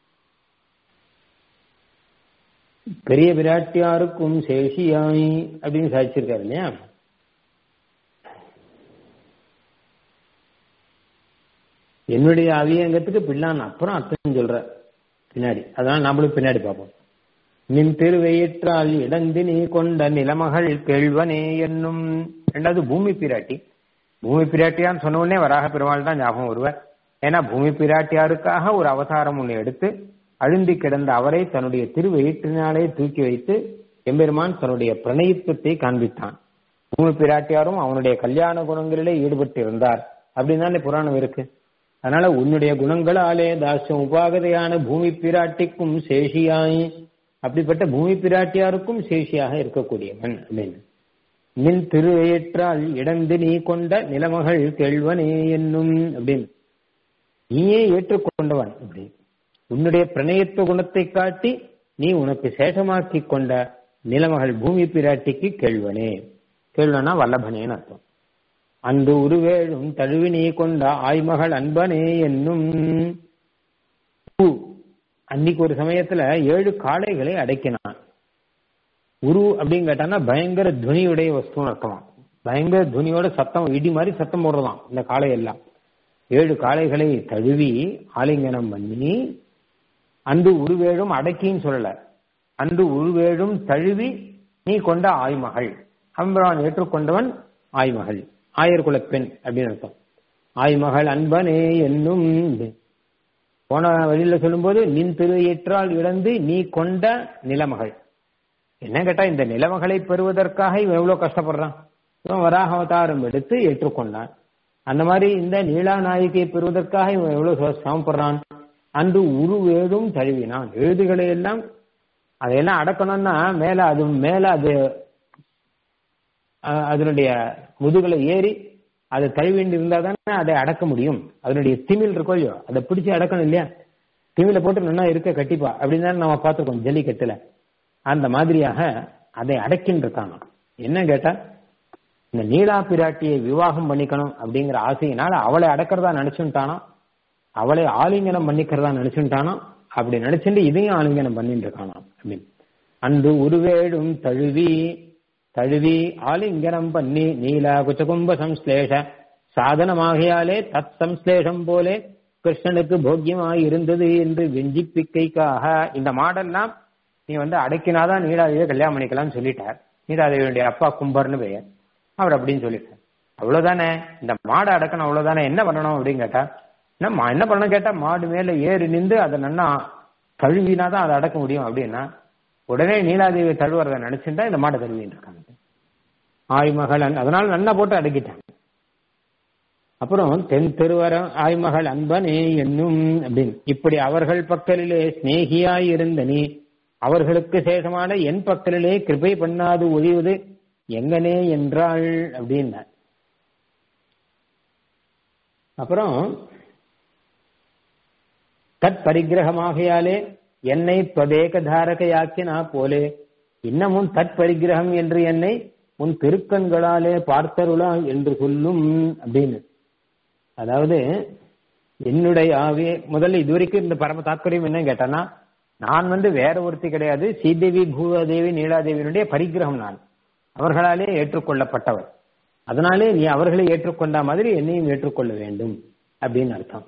பெரிய விராட்டியாருக்கும் சேஷியாய் அப்படின்னு சாதிச்சிருக்காரு இல்லையா என்னுடைய அவியங்கத்துக்கு பிள்ளான் அப்புறம் அர்த்தம் சொல்ற பின்னாடி அதனால நம்மளும் பின்னாடி பார்ப்போம் நின் திருவயிற்றால் இடந்து நீ கொண்ட நிலமகள் கேள்வனே என்னும் ரெண்டாவது பூமி பிராட்டி பூமி பிராட்டியான்னு சொன்ன உடனே வராக பெருமாள் தான் ஞாபகம் வருவார் ஏன்னா பூமி பிராட்டியாருக்காக ஒரு அவதாரம் ஒன்று எடுத்து அழுந்தி கிடந்த அவரை தன்னுடைய திருவயிற்றினாலே தூக்கி வைத்து எம்பெருமான் தன்னுடைய பிரணயித்துவத்தை காண்பித்தான் பூமி பிராட்டியாரும் அவனுடைய கல்யாண குணங்களிலே ஈடுபட்டு இருந்தார் அப்படின்னு தானே புராணம் இருக்கு அதனால உன்னுடைய குணங்களாலே தாசியம் உபாகதையான பூமி பிராட்டிக்கும் சேஷியாய் அப்படிப்பட்ட பூமி பிராட்டியாருக்கும் சேஷியாக இருக்கக்கூடியவன் அப்படின்னு நின் திருவயிற்றால் இடந்து நீ கொண்ட நிலமகள் கேள்வனே என்னும் அப்படின்னு நீயே ஏற்றுக்கொண்டவன் அப்படி உன்னுடைய பிரணயத்துவ குணத்தை காட்டி நீ உனக்கு சேஷமாக்கி கொண்ட நிலமகள் பூமி பிராட்டிக்கு கேள்வனே கேள்வனா வல்லபனேன்னு அர்த்தம் அன்று உருவேழும் தழுவி நீ கொண்ட ஆய்மகள் அன்பனே என்னும் அன்னைக்கு ஒரு சமயத்துல ஏழு காளைகளை அடக்கினான் உரு அப்படின்னு கேட்டான்னா பயங்கர துவனியுடைய வஸ்துன்னு அர்த்தமா பயங்கர துவனியோட சத்தம் இடி மாதிரி சத்தம் போடுறதாம் இந்த காளை எல்லாம் ஏழு காளைகளை தழுவி ஆலிங்கனம் பண்ணி அன்று உருவேழும் அடக்கின்னு சொல்லல அன்று உருவேழும் தழுவி நீ கொண்ட ஆய்மகள் அம்பரான் ஏற்றுக்கொண்டவன் ஆய்மகள் ஆயர் குலப்பெண் அப்படின்னு அர்த்தம் ஆய்மகள் அன்பனே என்னும் போன வழியில சொல்லும்போது நின் திருஏற்றால் இழந்து நீ கொண்ட நிலமகள் என்ன கேட்டா இந்த நிலமகளை பெறுவதற்காக இவன் எவ்வளவு கஷ்டப்படுறான் இவன் வராக அவதாரம் எடுத்து ஏற்றுக்கொண்டான் அந்த மாதிரி இந்த நீலா நாயகியை பெறுவதற்காக இவன் எவ்வளவு சமப்படுறான் அன்று உருவேதும் தழுவினான் எழுதுகளை எல்லாம் அதையெல்லாம் அடக்கணும்னா மேல அது மேல அது அதனுடைய முதுகலை ஏறி அது தழுவிண்டு இருந்தா தானே அதை அடக்க முடியும் அதனுடைய திமில் இருக்கோ இல்லையோ அதை பிடிச்சு அடக்கணும் இல்லையா திமில போட்டு நல்லா இருக்க கட்டிப்பா அப்படின்னு தான் நம்ம பார்த்துருக்கோம் ஜல்லிக்கட்டுல அந்த மாதிரியாக அதை அடக்கின்றிருக்காங்க என்ன கேட்டா இந்த நீலா பிராட்டியை விவாகம் பண்ணிக்கணும் அப்படிங்கிற ஆசையினால அவளை அடக்கிறதா நினைச்சுட்டானோ அவளை ஆலிங்கனம் பண்ணிக்கிறதா நினைச்சுட்டானோ அப்படி நினைச்சுட்டு இதையும் ஆலிங்கனம் பண்ணிட்டு இருக்கானா அப்படின்னு அன்று உருவேடும் தழுவி தழுவி ஆலிங்கனம் பண்ணி நீல குச்சகும்ப சம்ஸ்லேஷ சாதனமாகையாலே தத் சம்ஸ்லேஷம் போலே கிருஷ்ணனுக்கு போக்கியமாய் இருந்தது என்று வெஞ்சிப்பிக்கைக்காக இந்த மாடெல்லாம் நீ வந்து அடக்கினாதான் நீலாதேவியை கல்யாணம் பண்ணிக்கலாம்னு சொல்லிட்டார் நீலாதேவியுடைய அப்பா கும்பர்னு பெயர் அவர் அப்படின்னு சொல்லிட்டார் அவ்வளவுதானே இந்த மாடை அடக்கணும் அவ்வளவுதானே என்ன பண்ணணும் அப்படின்னு கேட்டா என்ன என்ன பண்ணணும் கேட்டா மாடு மேல ஏறி நின்று அதை நன்னா தழுவினாதான் அதை அடக்க முடியும் அப்படின்னா உடனே நீலாதேவி தழுவுறத நினைச்சுட்டா இந்த மாடை தழுவின்னு இருக்காங்க ஆய்மகள் அதனால நன்னா போட்டு அடக்கிட்டாங்க அப்புறம் தென் திருவரம் ஆய்மகள் அன்பனே என்னும் அப்படின்னு இப்படி அவர்கள் பக்கலிலே சிநேகியாய் இருந்த நீ அவர்களுக்கு சேஷமான என் பக்கலிலே கிருபை பண்ணாது ஒழிவது எங்கனே என்றாள் அப்படின்னா அப்புறம் தத் பரிகிரகமாகையாலே என்னை பதேக தாரகையாக்கினா போலே இன்னமும் தத் பரிகிரகம் என்று என்னை உன் திருக்கண்களாலே பார்த்தருளா என்று சொல்லும் அப்படின்னு அதாவது என்னுடைய ஆவிய முதல்ல இதுவரைக்கும் இந்த பரம தாத்பரியம் என்ன கேட்டானா நான் வந்து வேற ஒருத்தி கிடையாது ஸ்ரீதேவி பூவாதேவி நீலாதேவியினுடைய பரிகிரகம் நான் அவர்களாலே ஏற்றுக்கொள்ளப்பட்டவர் அதனாலே நீ அவர்களை ஏற்றுக்கொண்ட மாதிரி என்னையும் ஏற்றுக்கொள்ள வேண்டும் அப்படின்னு அர்த்தம்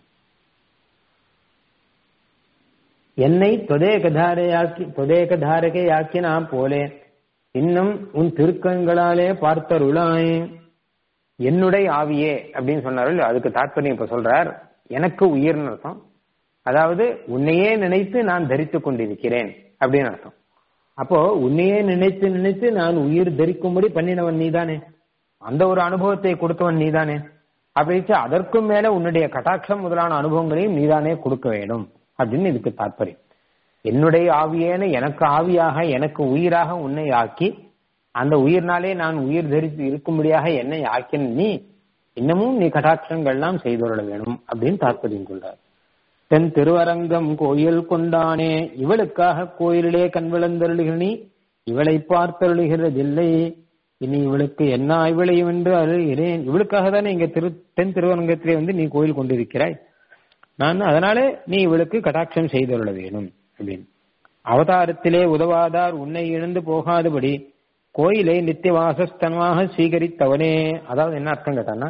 என்னை தொதேகதாரையாக்கி தொதேகதாரகையாக்கினா போலே இன்னும் உன் திருக்கண்களாலே பார்த்தருளாய் என்னுடைய ஆவியே அப்படின்னு சொன்னார்கள் அதுக்கு தாற்பயம் இப்ப சொல்றார் எனக்கு உயிர்னு அர்த்தம் அதாவது உன்னையே நினைத்து நான் தரித்து கொண்டிருக்கிறேன் அப்படின்னு அர்த்தம் அப்போ உன்னையே நினைத்து நினைத்து நான் உயிர் தரிக்கும்படி பண்ணினவன் நீதானே அந்த ஒரு அனுபவத்தை கொடுத்தவன் நீதானே அப்படிச்சு அதற்கும் மேல உன்னுடைய கட்டாட்சம் முதலான அனுபவங்களையும் நீதானே கொடுக்க வேண்டும் அப்படின்னு இதுக்கு தாற்பயம் என்னுடைய ஆவியேன எனக்கு ஆவியாக எனக்கு உயிராக உன்னை ஆக்கி அந்த உயிர்னாலே நான் உயிர் தரித்து இருக்கும்படியாக என்னை ஆக்கின நீ இன்னமும் நீ கட்டாட்சங்கள்லாம் செய்துள்ள வேணும் அப்படின்னு தாற்பயம் கொண்டார் தென் திருவரங்கம் கோயில் கொண்டானே இவளுக்காக கோயிலிலே கண் விளந்தருளுகிற நீ இவளை பார்த்தருளுகிறதில்லை இனி இவளுக்கு என்ன ஆய்விளையும் என்று அருகிறேன் இவளுக்காக தானே இங்க திரு தென் திருவரங்கத்திலே வந்து நீ கோயில் கொண்டிருக்கிறாய் நான் அதனாலே நீ இவளுக்கு கட்டாட்சம் செய்துள்ள வேணும் அப்படின்னு அவதாரத்திலே உதவாதார் உன்னை இழந்து போகாதபடி கோயிலை நித்தியவாசஸ்தனமாக ஸ்வீகரித்தவனே அதாவது என்ன அர்த்தம் கேட்டான்னா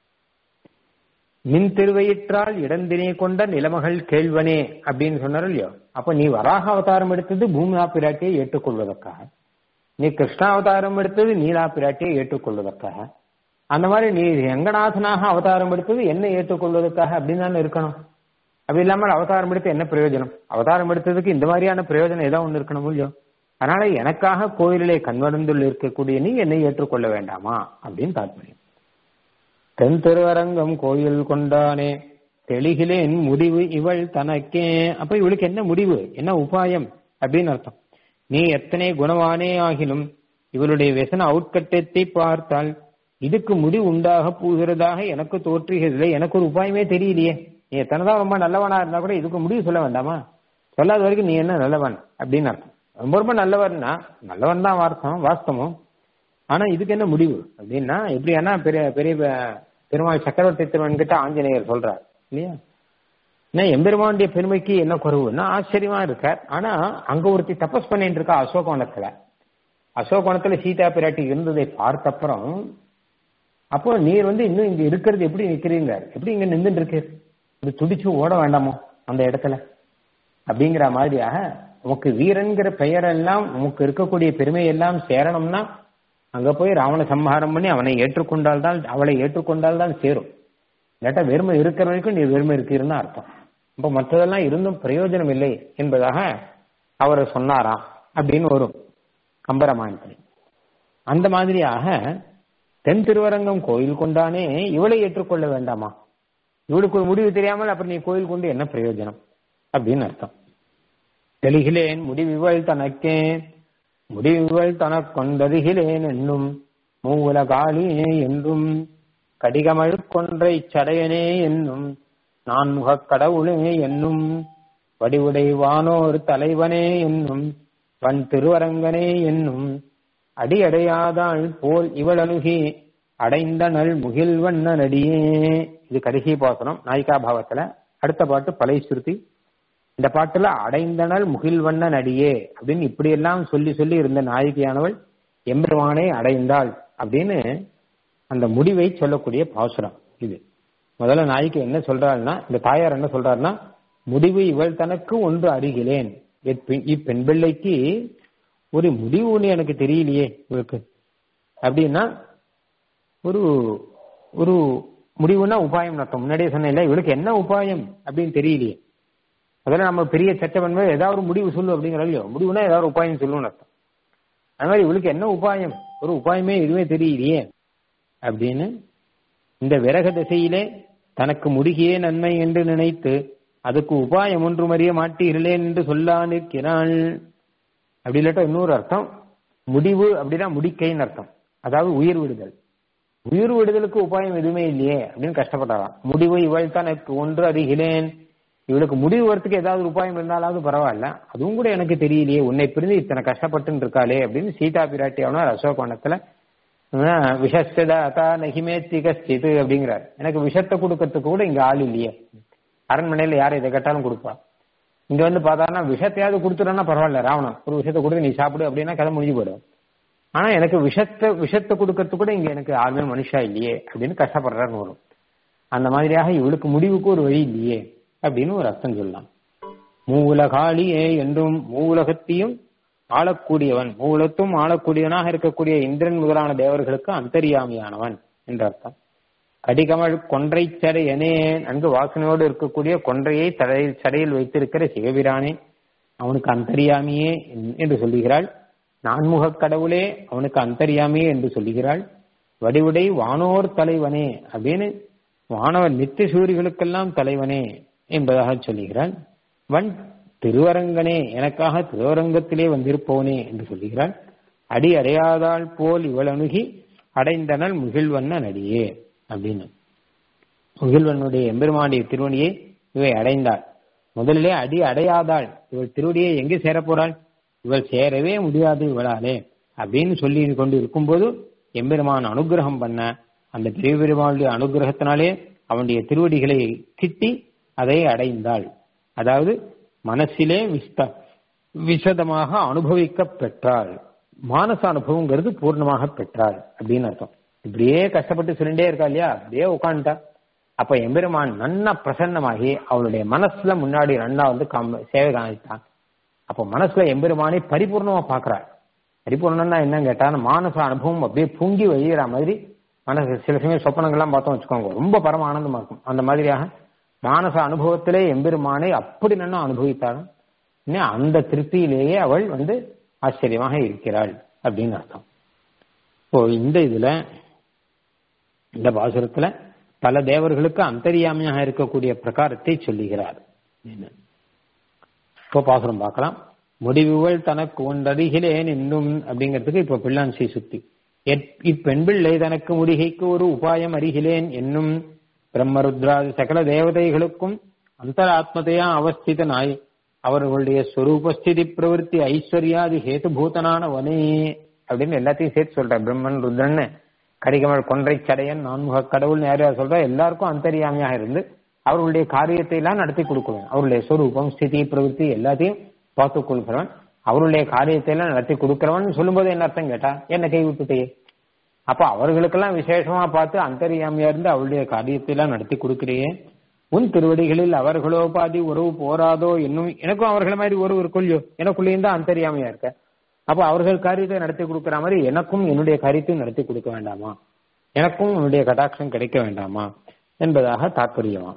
மின் திருவயிற்றால் இடந்தினை கொண்ட நிலமகள் கேள்வனே அப்படின்னு சொன்னார் இல்லையோ அப்ப நீ வராக அவதாரம் எடுத்தது பூமியா பிராட்டியை ஏற்றுக்கொள்வதற்காக நீ கிருஷ்ணாவதாரம் எடுத்தது நீலா பிராட்டியை ஏற்றுக்கொள்வதற்காக அந்த மாதிரி நீ ரங்கநாதனாக அவதாரம் எடுத்தது என்ன ஏற்றுக்கொள்வதற்காக அப்படின்னு தானே இருக்கணும் அப்படி இல்லாமல் அவதாரம் எடுத்து என்ன பிரயோஜனம் அவதாரம் எடுத்ததுக்கு இந்த மாதிரியான பிரயோஜனம் ஏதோ ஒன்று இருக்கணும் இல்லையோ அதனால எனக்காக கோயிலிலே கண்வடந்துள்ள இருக்கக்கூடிய நீ என்னை ஏற்றுக்கொள்ள வேண்டாமா அப்படின்னு தாத்பரியம் தென் திருவரங்கம் கோயில் கொண்டானே தெளிகிலேன் முடிவு இவள் தனக்கே அப்ப இவளுக்கு என்ன முடிவு என்ன உபாயம் அப்படின்னு அர்த்தம் நீ எத்தனை குணவானே ஆகிலும் இவளுடைய व्यசன அவுட்கட்டத்தை பார்த்தால் இதுக்கு முடிவு உண்டாக போகிறதாக எனக்கு தோற்றுகிறதில்லை எனக்கு ஒரு உபாயமே தெரியலையே நீ எத்தனைதான் ரொம்ப நல்லவனா இருந்தா கூட இதுக்கு முடிவு சொல்ல வேண்டாமா சொல்லாத வரைக்கும் நீ என்ன நல்லவன் அப்படின்னு அர்த்தம் ரொம்ப ரொம்ப நல்லவன்னா நல்லவன் தான் வார்த்தம் வாஸ்தவம் ஆனா இதுக்கு என்ன முடிவு அப்படின்னா எப்படியானா பெரிய பெரிய பெருமாள் சக்கரவர்த்தி திருவன் கிட்ட ஆஞ்சநேயர் சொல்றார் இல்லையா என்ன எம்பெருமானுடைய பெருமைக்கு என்ன குறைவுன்னா ஆச்சரியமா இருக்கார் ஆனா அங்க ஒருத்தி தபஸ் பண்ணிட்டு இருக்கா அசோகவனத்துல அசோகவனத்துல சீதா பிராட்டி இருந்ததை பார்த்த அப்புறம் அப்போ நீர் வந்து இன்னும் இங்க இருக்கிறது எப்படி நிக்கிறீங்க எப்படி இங்க நின்றுட்டு இருக்கு இது துடிச்சு ஓட வேண்டாமோ அந்த இடத்துல அப்படிங்கிற மாதிரியாக உமக்கு வீரன்கிற பெயரெல்லாம் உமக்கு இருக்கக்கூடிய பெருமை எல்லாம் சேரணும்னா அங்க போய் ராவண சம்ஹாரம் பண்ணி அவனை ஏற்றுக்கொண்டால் தான் அவளை ஏற்றுக்கொண்டால் தான் சேரும் இல்லாட்டா வெறுமை இருக்கிற வரைக்கும் நீ வெறுமை இருக்கிறன்னு அர்த்தம் இப்ப மற்றதெல்லாம் இருந்தும் பிரயோஜனம் இல்லை என்பதாக அவர் சொன்னாராம் அப்படின்னு வரும் கம்பராமாயணத்தில் அந்த மாதிரியாக தென் திருவரங்கம் கோயில் கொண்டானே இவளை ஏற்றுக்கொள்ள வேண்டாமா இவளுக்கு ஒரு முடிவு தெரியாமல் அப்புறம் நீ கோயில் கொண்டு என்ன பிரயோஜனம் அப்படின்னு அர்த்தம் தெளிகிலேன் முடிவிவள் தனக்கே முடிவிவள் தனக்கொண்டதுகிலேன் என்னும் மூவுல காளியே என்றும் கடிகமழ் கொன்றை சடையனே என்னும் நான்முகக் கடவுளே என்னும் வடிவுடை வானோர் தலைவனே என்னும் வன் திருவரங்கனே என்னும் அடியடையாதாள் போல் இவள் அணுகி அடைந்த நல் முகில்வண்ண நடியே இது கடைசி பாசனம் நாயிகா பாவத்துல அடுத்த பாட்டு பலை சுருத்தி இந்த பாட்டுல அடைந்தனல் முகில்வண்ண நடியே அப்படின்னு இப்படி எல்லாம் சொல்லி சொல்லி இருந்த நாயகியானவள் எம்பெருமானை அடைந்தாள் அப்படின்னு அந்த முடிவை சொல்லக்கூடிய பாசுரம் இது முதல்ல நாய்க்கு என்ன சொல்றாருன்னா இந்த தாயார் என்ன சொல்றாருன்னா முடிவு இவள் தனக்கு ஒன்று அறிகிறேன் இப்பெண் பிள்ளைக்கு ஒரு முடிவு ஒன்று எனக்கு தெரியலையே இவளுக்கு அப்படின்னா ஒரு ஒரு முடிவுனா உபாயம் அர்த்தம் முன்னாடியே சொன்னேன் இவளுக்கு என்ன உபாயம் அப்படின்னு தெரியலையே முதல்ல நம்ம பெரிய சட்டம் பண்ணும்போது ஏதாவது ஒரு முடிவு சொல்லு அப்படிங்கிற இல்லையோ முடிவுனா ஏதாவது ஒரு உபாயம் சொல்லுன்னு அர்த்தம் அது மாதிரி இவளுக்கு என்ன உபாயம் ஒரு உபாயமே எதுவுமே தெரியலையே அப்படின்னு இந்த விரக திசையிலே தனக்கு முடிகியே நன்மை என்று நினைத்து அதுக்கு உபாயம் ஒன்று மறிய மாட்டீர்களேன் என்று சொல்லா நிற்கிறாள் அப்படி இல்லாட்டா இன்னொரு அர்த்தம் முடிவு அப்படின்னா முடிக்கைன்னு அர்த்தம் அதாவது உயிர் விடுதல் உயிர் விடுதலுக்கு உபாயம் எதுவுமே இல்லையே அப்படின்னு கஷ்டப்பட்டாராம் முடிவு இவள் தனக்கு ஒன்று அறிகிறேன் இவளுக்கு முடிவு வரத்துக்கு ஏதாவது உபாயம் இருந்தாலாவது பரவாயில்ல அதுவும் கூட எனக்கு தெரியலையே உன்னை பிரிந்து இத்தனை கஷ்டப்பட்டு இருக்காளே அப்படின்னு சீதா பிராட்டி அவனார் அசோகவனத்துல விஷஸ்தா நகிமே திகஸ்திது அப்படிங்கிறார் எனக்கு விஷத்தை கொடுக்கறதுக்கு கூட இங்க ஆள் இல்லையே அரண்மனையில யாரை இதை கேட்டாலும் கொடுப்பா இங்க வந்து பார்த்தாருன்னா விஷத்தையாவது கொடுத்துட்டா பரவாயில்ல ராவணன் ஒரு விஷயத்தை கொடுத்து நீ சாப்பிடு அப்படின்னா கதை முடிஞ்சு போயிடும் ஆனா எனக்கு விஷத்தை விஷத்தை கொடுக்கறது கூட இங்க எனக்கு ஆளுமே மனுஷா இல்லையே அப்படின்னு கஷ்டப்படுறாருன்னு வரும் அந்த மாதிரியாக இவளுக்கு முடிவுக்கு ஒரு வழி இல்லையே அப்படின்னு ஒரு அர்த்தம் சொல்லலாம் மூவுலகாளியே என்றும் மூவுலகத்தையும் ஆளக்கூடியவன் மூலத்தும் ஆளக்கூடியவனாக இருக்கக்கூடிய இந்திரன் முதலான தேவர்களுக்கு அந்தரியாமியானவன் என்ற அர்த்தம் கடிகமழ் கொன்றை சடையனே நன்கு வாசனையோடு இருக்கக்கூடிய கொன்றையை தடையில் சடையில் வைத்திருக்கிற சிவபிரானே அவனுக்கு அந்தரியாமியே என்று சொல்லுகிறாள் நான்முக கடவுளே அவனுக்கு அந்தரியாமியே என்று சொல்லுகிறாள் வடிவுடை வானோர் தலைவனே அப்படின்னு வானவர் நித்திய சூரிகளுக்கெல்லாம் தலைவனே என்பதாக சொல்லுகிறாள் வன் திருவரங்கனே எனக்காக திருவரங்கத்திலே வந்திருப்பவனே என்று சொல்லுகிறாள் அடி அடையாதாள் போல் இவள் அணுகி அடைந்தனல் முகிழ்வண்ண நடியே அப்படின்னு முகிழ்வனுடைய எம்பெருமானுடைய திருவடியை இவை அடைந்தாள் முதலிலே அடி அடையாதாள் இவள் திருவடியை எங்கே சேர போறாள் இவள் சேரவே முடியாது இவளாலே அப்படின்னு சொல்லி கொண்டு இருக்கும்போது எம்பெருமான் அனுகிரகம் பண்ண அந்த பெரிய பெருமாளுடைய அனுகிரகத்தினாலே அவனுடைய திருவடிகளை கிட்டி அதை அடைந்தாள் அதாவது மனசிலே விஸ்த விசதமாக அனுபவிக்க பெற்றாள் மானச அனுபவங்கிறது பூர்ணமாக பெற்றாள் அப்படின்னு அர்த்தம் இப்படியே கஷ்டப்பட்டு சொல்லிட்டே இருக்கா இல்லையா அப்படியே உட்காந்துட்டா அப்ப எம்பெருமான் நன்னா பிரசன்னமாகி அவளுடைய மனசுல முன்னாடி நன்னா வந்து சேவை காணித்தான் அப்போ மனசுல எம்பெருமானை பரிபூர்ணமா பாக்குறாள் பரிபூர்ணம்னா என்னன்னு கேட்டா மானச அனுபவம் அப்படியே பொங்கி வழிகிற மாதிரி மனசு சில சமயம் சொப்பனங்கள்லாம் பார்த்தோம் வச்சுக்கோங்க ரொம்ப பரம ஆனந்தமா இருக்கும் அந்த மாதிரியாக மானச அனுபவத்திலே எம்பெருமானை அப்படி நன்னா அனுபவித்தாலும் இன்னும் அந்த திருப்தியிலேயே அவள் வந்து ஆச்சரியமாக இருக்கிறாள் அப்படின்னு அர்த்தம் இப்போ இந்த இதுல இந்த பாசுரத்துல பல தேவர்களுக்கு அந்தரியாமையாக இருக்கக்கூடிய பிரகாரத்தை சொல்லுகிறார் இப்போ பாசுரம் பார்க்கலாம் முடிவுகள் தனக்கு ஒன்றறிகிறேன் இன்னும் அப்படிங்கிறதுக்கு இப்ப பிள்ளான்சி சுத்தி இப்பெண் பிள்ளை தனக்கு முடிகைக்கு ஒரு உபாயம் அறிகிறேன் என்னும் பிரம்மருத்ராதி சகல தேவதைகளுக்கும் அந்தராத்மதையா அவஸ்திதனாய் அவர்களுடைய ஸ்வரூபஸ்திதி பிரவருத்தி ஐஸ்வர்யாதி ஹேதுபூதனான வனே அப்படின்னு எல்லாத்தையும் சேர்த்து சொல்ற பிரம்மன் ருத்ரன் கடிகமல் கொன்றை சடையன் நான்முக கடவுள் யார் யார் சொல்ற எல்லாருக்கும் அந்தரியாமையாக இருந்து அவர்களுடைய காரியத்தை எல்லாம் நடத்தி கொடுக்குவேன் அவருடைய ஸ்வரூபம் ஸ்திதி பிரவருத்தி எல்லாத்தையும் பார்த்து கொள்கிறவன் அவருடைய காரியத்தை எல்லாம் நடத்தி கொடுக்கிறவன் சொல்லும்போது என்ன அர்த்தம் கேட்டா என்ன கை விட்டுட்டே அப்ப அவர்களுக்கெல்லாம் விசேஷமா பார்த்து அந்தரியாமையா இருந்து அவருடைய காரியத்தை எல்லாம் நடத்தி கொடுக்கிறியே உன் திருவடிகளில் அவர்களோ பாதி உறவு போராதோ இன்னும் எனக்கும் அவர்கள் மாதிரி உறவு இருக்குள்ளோ எனக்குள்ளேயும் தான் அந்தரியாமையா இருக்க அப்ப அவர்கள் காரியத்தை நடத்தி கொடுக்கிற மாதிரி எனக்கும் என்னுடைய காரியத்தையும் நடத்தி கொடுக்க வேண்டாமா எனக்கும் உன்னுடைய கடாட்சம் கிடைக்க வேண்டாமா என்பதாக தாற்பயமா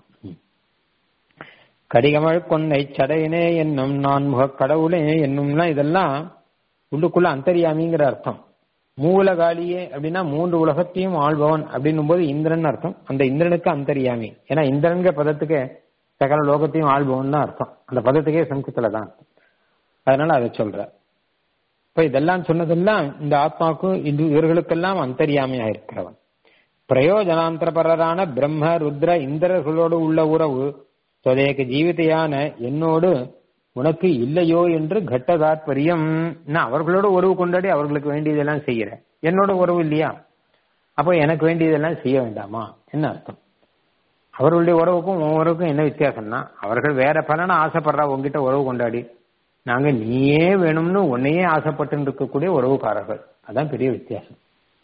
கடிகமழ் கொன்னை சடையனே என்னும் நான்முக கடவுளே என்னும்னா இதெல்லாம் உள்ளுக்குள்ள அந்தரியாமிங்கிற அர்த்தம் மூலகாலியே அப்படின்னா மூன்று உலகத்தையும் ஆள்பவன் அப்படின்னும் போது இந்திரன் அர்த்தம் அந்த இந்திரனுக்கு அந்தரியாமி ஏன்னா இந்திரன்கிற பதத்துக்கு சகல லோகத்தையும் ஆள்பவன் தான் அர்த்தம் அந்த பதத்துக்கே சம்ஸ்கிருத்துல தான் அர்த்தம் அதனால அதை சொல்ற இப்ப இதெல்லாம் சொன்னதெல்லாம் இந்த ஆத்மாவுக்கும் இது இவர்களுக்கெல்லாம் அந்தரியாமையா இருக்கிறவன் பிரயோஜனாந்தரபரரான பிரம்ம ருத்ர இந்திரர்களோடு உள்ள உறவு தொதையக்கு ஜீவிதையான என்னோடு உனக்கு இல்லையோ என்று கட்ட தாற்பயம் நான் அவர்களோட உறவு கொண்டாடி அவர்களுக்கு வேண்டியதெல்லாம் செய்யறேன் என்னோட உறவு இல்லையா அப்போ எனக்கு வேண்டியதெல்லாம் செய்ய வேண்டாமா என்ன அர்த்தம் அவர்களுடைய உறவுக்கும் உன் உறவுக்கும் என்ன வித்தியாசம்னா அவர்கள் வேற பலனை ஆசைப்படுறா உங்ககிட்ட உறவு கொண்டாடி நாங்க நீயே வேணும்னு உன்னையே ஆசைப்பட்டு இருக்கக்கூடிய உறவுக்காரர்கள் அதான் பெரிய வித்தியாசம்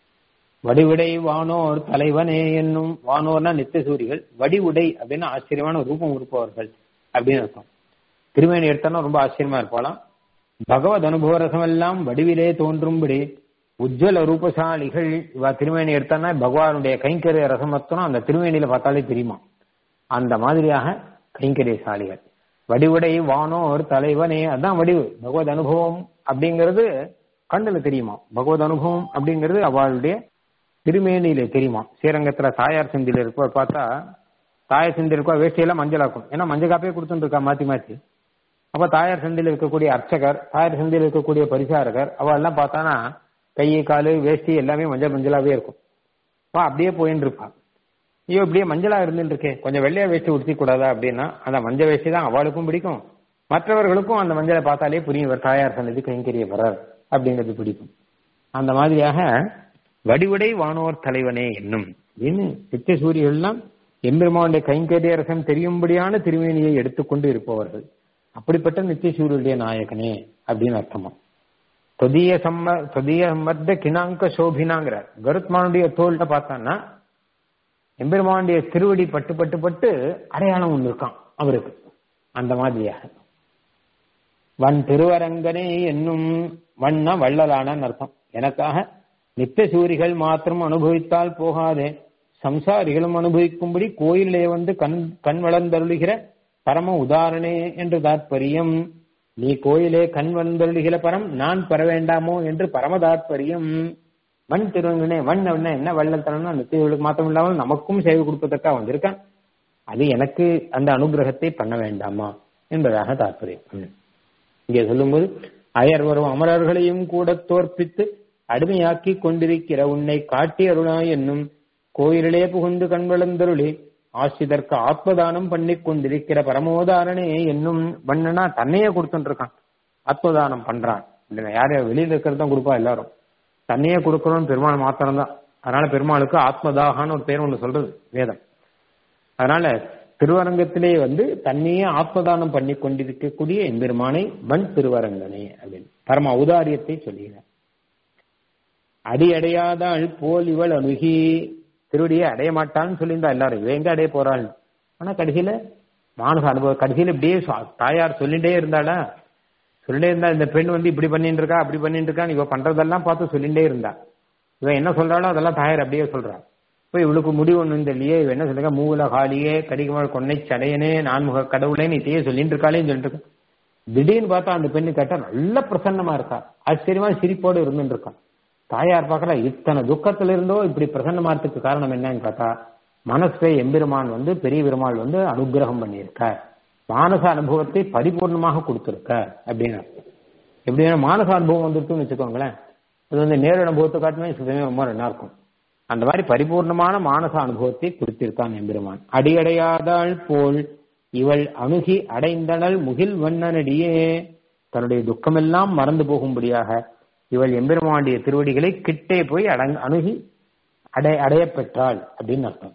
வடிவுடை வானோர் தலைவனே என்னும் வானோர்னா நித்தியசூரிகள் வடிவுடை அப்படின்னு ஆச்சரியமான ரூபம் இருப்பவர்கள் அப்படின்னு அர்த்தம் திருமேனி எடுத்தோம்னா ரொம்ப ஆச்சரியமா இருப்பாளாம் பகவத் அனுபவ ரசம் எல்லாம் வடிவிலே தோன்றும்படி உஜ்வல ரூபசாலிகள் இவ திருமேனி எடுத்தான்னா பகவானுடைய கைங்கரிய ரசம் மொத்தம் அந்த திருமேனியில பார்த்தாலே தெரியுமா அந்த மாதிரியாக கைங்கரியசாலிகள் வடிவுடை வானோர் தலைவனே அதான் வடிவு பகவத் அனுபவம் அப்படிங்கிறது கண்ணுல தெரியுமா பகவத் அனுபவம் அப்படிங்கிறது அவளுடைய திருமேனியில தெரியுமா ஸ்ரீரங்கத்துல தாயார் செந்தில இருப்ப பார்த்தா தாயார் செந்தில் இருப்பா வேஷ்டியெல்லாம் மஞ்சளாக்கும் ஏன்னா மஞ்சள் காப்பே கொடுத்துட்டு இருக்கா மாத்தி மாத்தி அப்ப தாயார் சந்தியில் இருக்கக்கூடிய அர்ச்சகர் தாயார் சந்தியில் இருக்கக்கூடிய பரிசாரகர் அவ எல்லாம் பார்த்தானா கை காலு வேஷ்டி எல்லாமே மஞ்சள் மஞ்சளாவே இருக்கும் வா அப்படியே போயின்னு இருப்பா ஐயோ இப்படியே மஞ்சளா இருந்துட்டு இருக்கே கொஞ்சம் வெள்ளையா வேஷ்டி உடுத்தி கூடாதா அப்படின்னா அந்த மஞ்சள் வேஷ்டி தான் அவளுக்கும் பிடிக்கும் மற்றவர்களுக்கும் அந்த மஞ்சளை பார்த்தாலே புரியும் இவர் தாயார் சன்னதி கைங்கரிய வரார் அப்படிங்கிறது பிடிக்கும் அந்த மாதிரியாக வடிவுடை வானோர் தலைவனே என்னும் அப்படின்னு நித்திய சூரியெல்லாம் எம்பெருமானுடைய கைங்கரிய ரசம் தெரியும்படியான திருமேனியை எடுத்துக்கொண்டு இருப்பவர்கள் அப்படிப்பட்ட நித்திய சூரியனுடைய நாயகனே அப்படின்னு அர்த்தமா தொதிய சம்ம தொதிய சம்மர்த்த கிணாங்க சோபினாங்கிறார் கருத்மானுடைய தோல்ல பார்த்தான்னா எம்பெருமானுடைய திருவடி பட்டு பட்டு பட்டு அடையாளம் ஒன்று இருக்கான் அவருக்கு அந்த மாதிரியாக வன் திருவரங்கனே என்னும் வண்ண வள்ளலான அர்த்தம் எனக்காக நித்திய சூரிகள் மாத்திரம் அனுபவித்தால் போகாதே சம்சாரிகளும் அனுபவிக்கும்படி கோயிலே வந்து கண் கண் வளர்ந்தருளுகிற பரம உதாரணே என்று தாத்பரியம் நீ கோயிலே கண் வளர்ந்தருளுகிற பரம் நான் பெற வேண்டாமோ என்று பரம தாத்பரியம் வன் திருவங்கனே வன் அப்படின்னா என்ன வள்ளத்தனம்னா அந்த திருவிழுக்கு மாத்திரம் இல்லாமல் நமக்கும் சேவை கொடுப்பதற்காக வந்திருக்கான் அது எனக்கு அந்த அனுகிரகத்தை பண்ண வேண்டாமா என்பதாக தாற்பயம் இங்கே சொல்லும்போது அயர் வரும் அமரர்களையும் கூட தோற்பித்து அடிமையாக்கி கொண்டிருக்கிற உன்னை காட்டி அருளா என்னும் கோயிலிலே புகுந்து கண்வளந்தருளி ஆசிதற்கு ஆத்மதானம் பண்ணி கொண்டிருக்கிற பரமோதாரணே என்னும் பண்ணனா தன்னையே கொடுத்துட்டு இருக்கான் ஆத்மதானம் பண்றான் யார் வெளியில இருக்கிறது தான் கொடுப்பா எல்லாரும் தன்னையே கொடுக்கணும்னு பெருமாள் மாத்திரம் தான் அதனால பெருமாளுக்கு ஆத்மதாகான்னு ஒரு பேர் ஒன்று சொல்றது வேதம் அதனால திருவரங்கத்திலே வந்து தன்னையே ஆத்மதானம் பண்ணி கொண்டிருக்கக்கூடிய எம்பெருமானை வன் திருவரங்கனே அப்படின்னு பரம ஔதாரியத்தை சொல்லுகிறார் அடி அடையாதாள் போல் இவள் அணுகி திருவடியை அடைய மாட்டான்னு சொல்லியிருந்தா எல்லாரும் இவ எங்க அடைய போறாள் ஆனா கடைசியில மானச அனுபவம் கடைசியில இப்படியே தாயார் சொல்லிட்டே இருந்தாளா சொல்லிட்டே இருந்தா இந்த பெண் வந்து இப்படி பண்ணிட்டு இருக்கா அப்படி பண்ணிட்டு இருக்கான்னு இவ பண்றதெல்லாம் பார்த்து சொல்லிட்டே இருந்தா இவன் என்ன சொல்றாளோ அதெல்லாம் தாயார் அப்படியே சொல்றா இப்போ இவளுக்கு முடிவு ஒண்ணு தெரியலையே இவ என்ன சொல்லுங்க மூல காலியே கடிகமல் கொன்னை சடையனே நான்முக கடவுளேன்னு இதையே சொல்லிட்டு இருக்காளேன்னு சொல்லிட்டு இருக்கா திடீர்னு பார்த்தா அந்த பெண்ணு கேட்டா நல்ல பிரசன்னமா இருக்கா ஆச்சரியமா சிரிப்போடு இருந்துட்டு இருக்கான் தாயார் பார்க்கல இத்தனை துக்கத்துல இருந்தோ இப்படி பிரசன்னமாறதுக்கு காரணம் என்னன்னு பார்த்தா மனசை எம்பெருமான் வந்து பெரிய பெருமாள் வந்து அனுகிரகம் பண்ணியிருக்கார் மானச அனுபவத்தை பரிபூர்ணமாக கொடுத்திருக்க அப்படின்னு எப்படி மானச அனுபவம் வந்துருக்குன்னு வச்சுக்கோங்களேன் அது வந்து நேர அனுபவத்தை காட்டினா சுத்தமே ரொம்ப நல்லா இருக்கும் அந்த மாதிரி பரிபூர்ணமான மானச அனுபவத்தை கொடுத்திருக்கான் எம்பெருமான் அடியடையாதாள் போல் இவள் அணுகி அடைந்தனள் முகில் வண்ணனடியே தன்னுடைய துக்கமெல்லாம் மறந்து போகும்படியாக இவள் எம்பெருமானுடைய திருவடிகளை கிட்டே போய் அடங் அணுகி அடை அடைய பெற்றாள் அப்படின்னு அர்த்தம்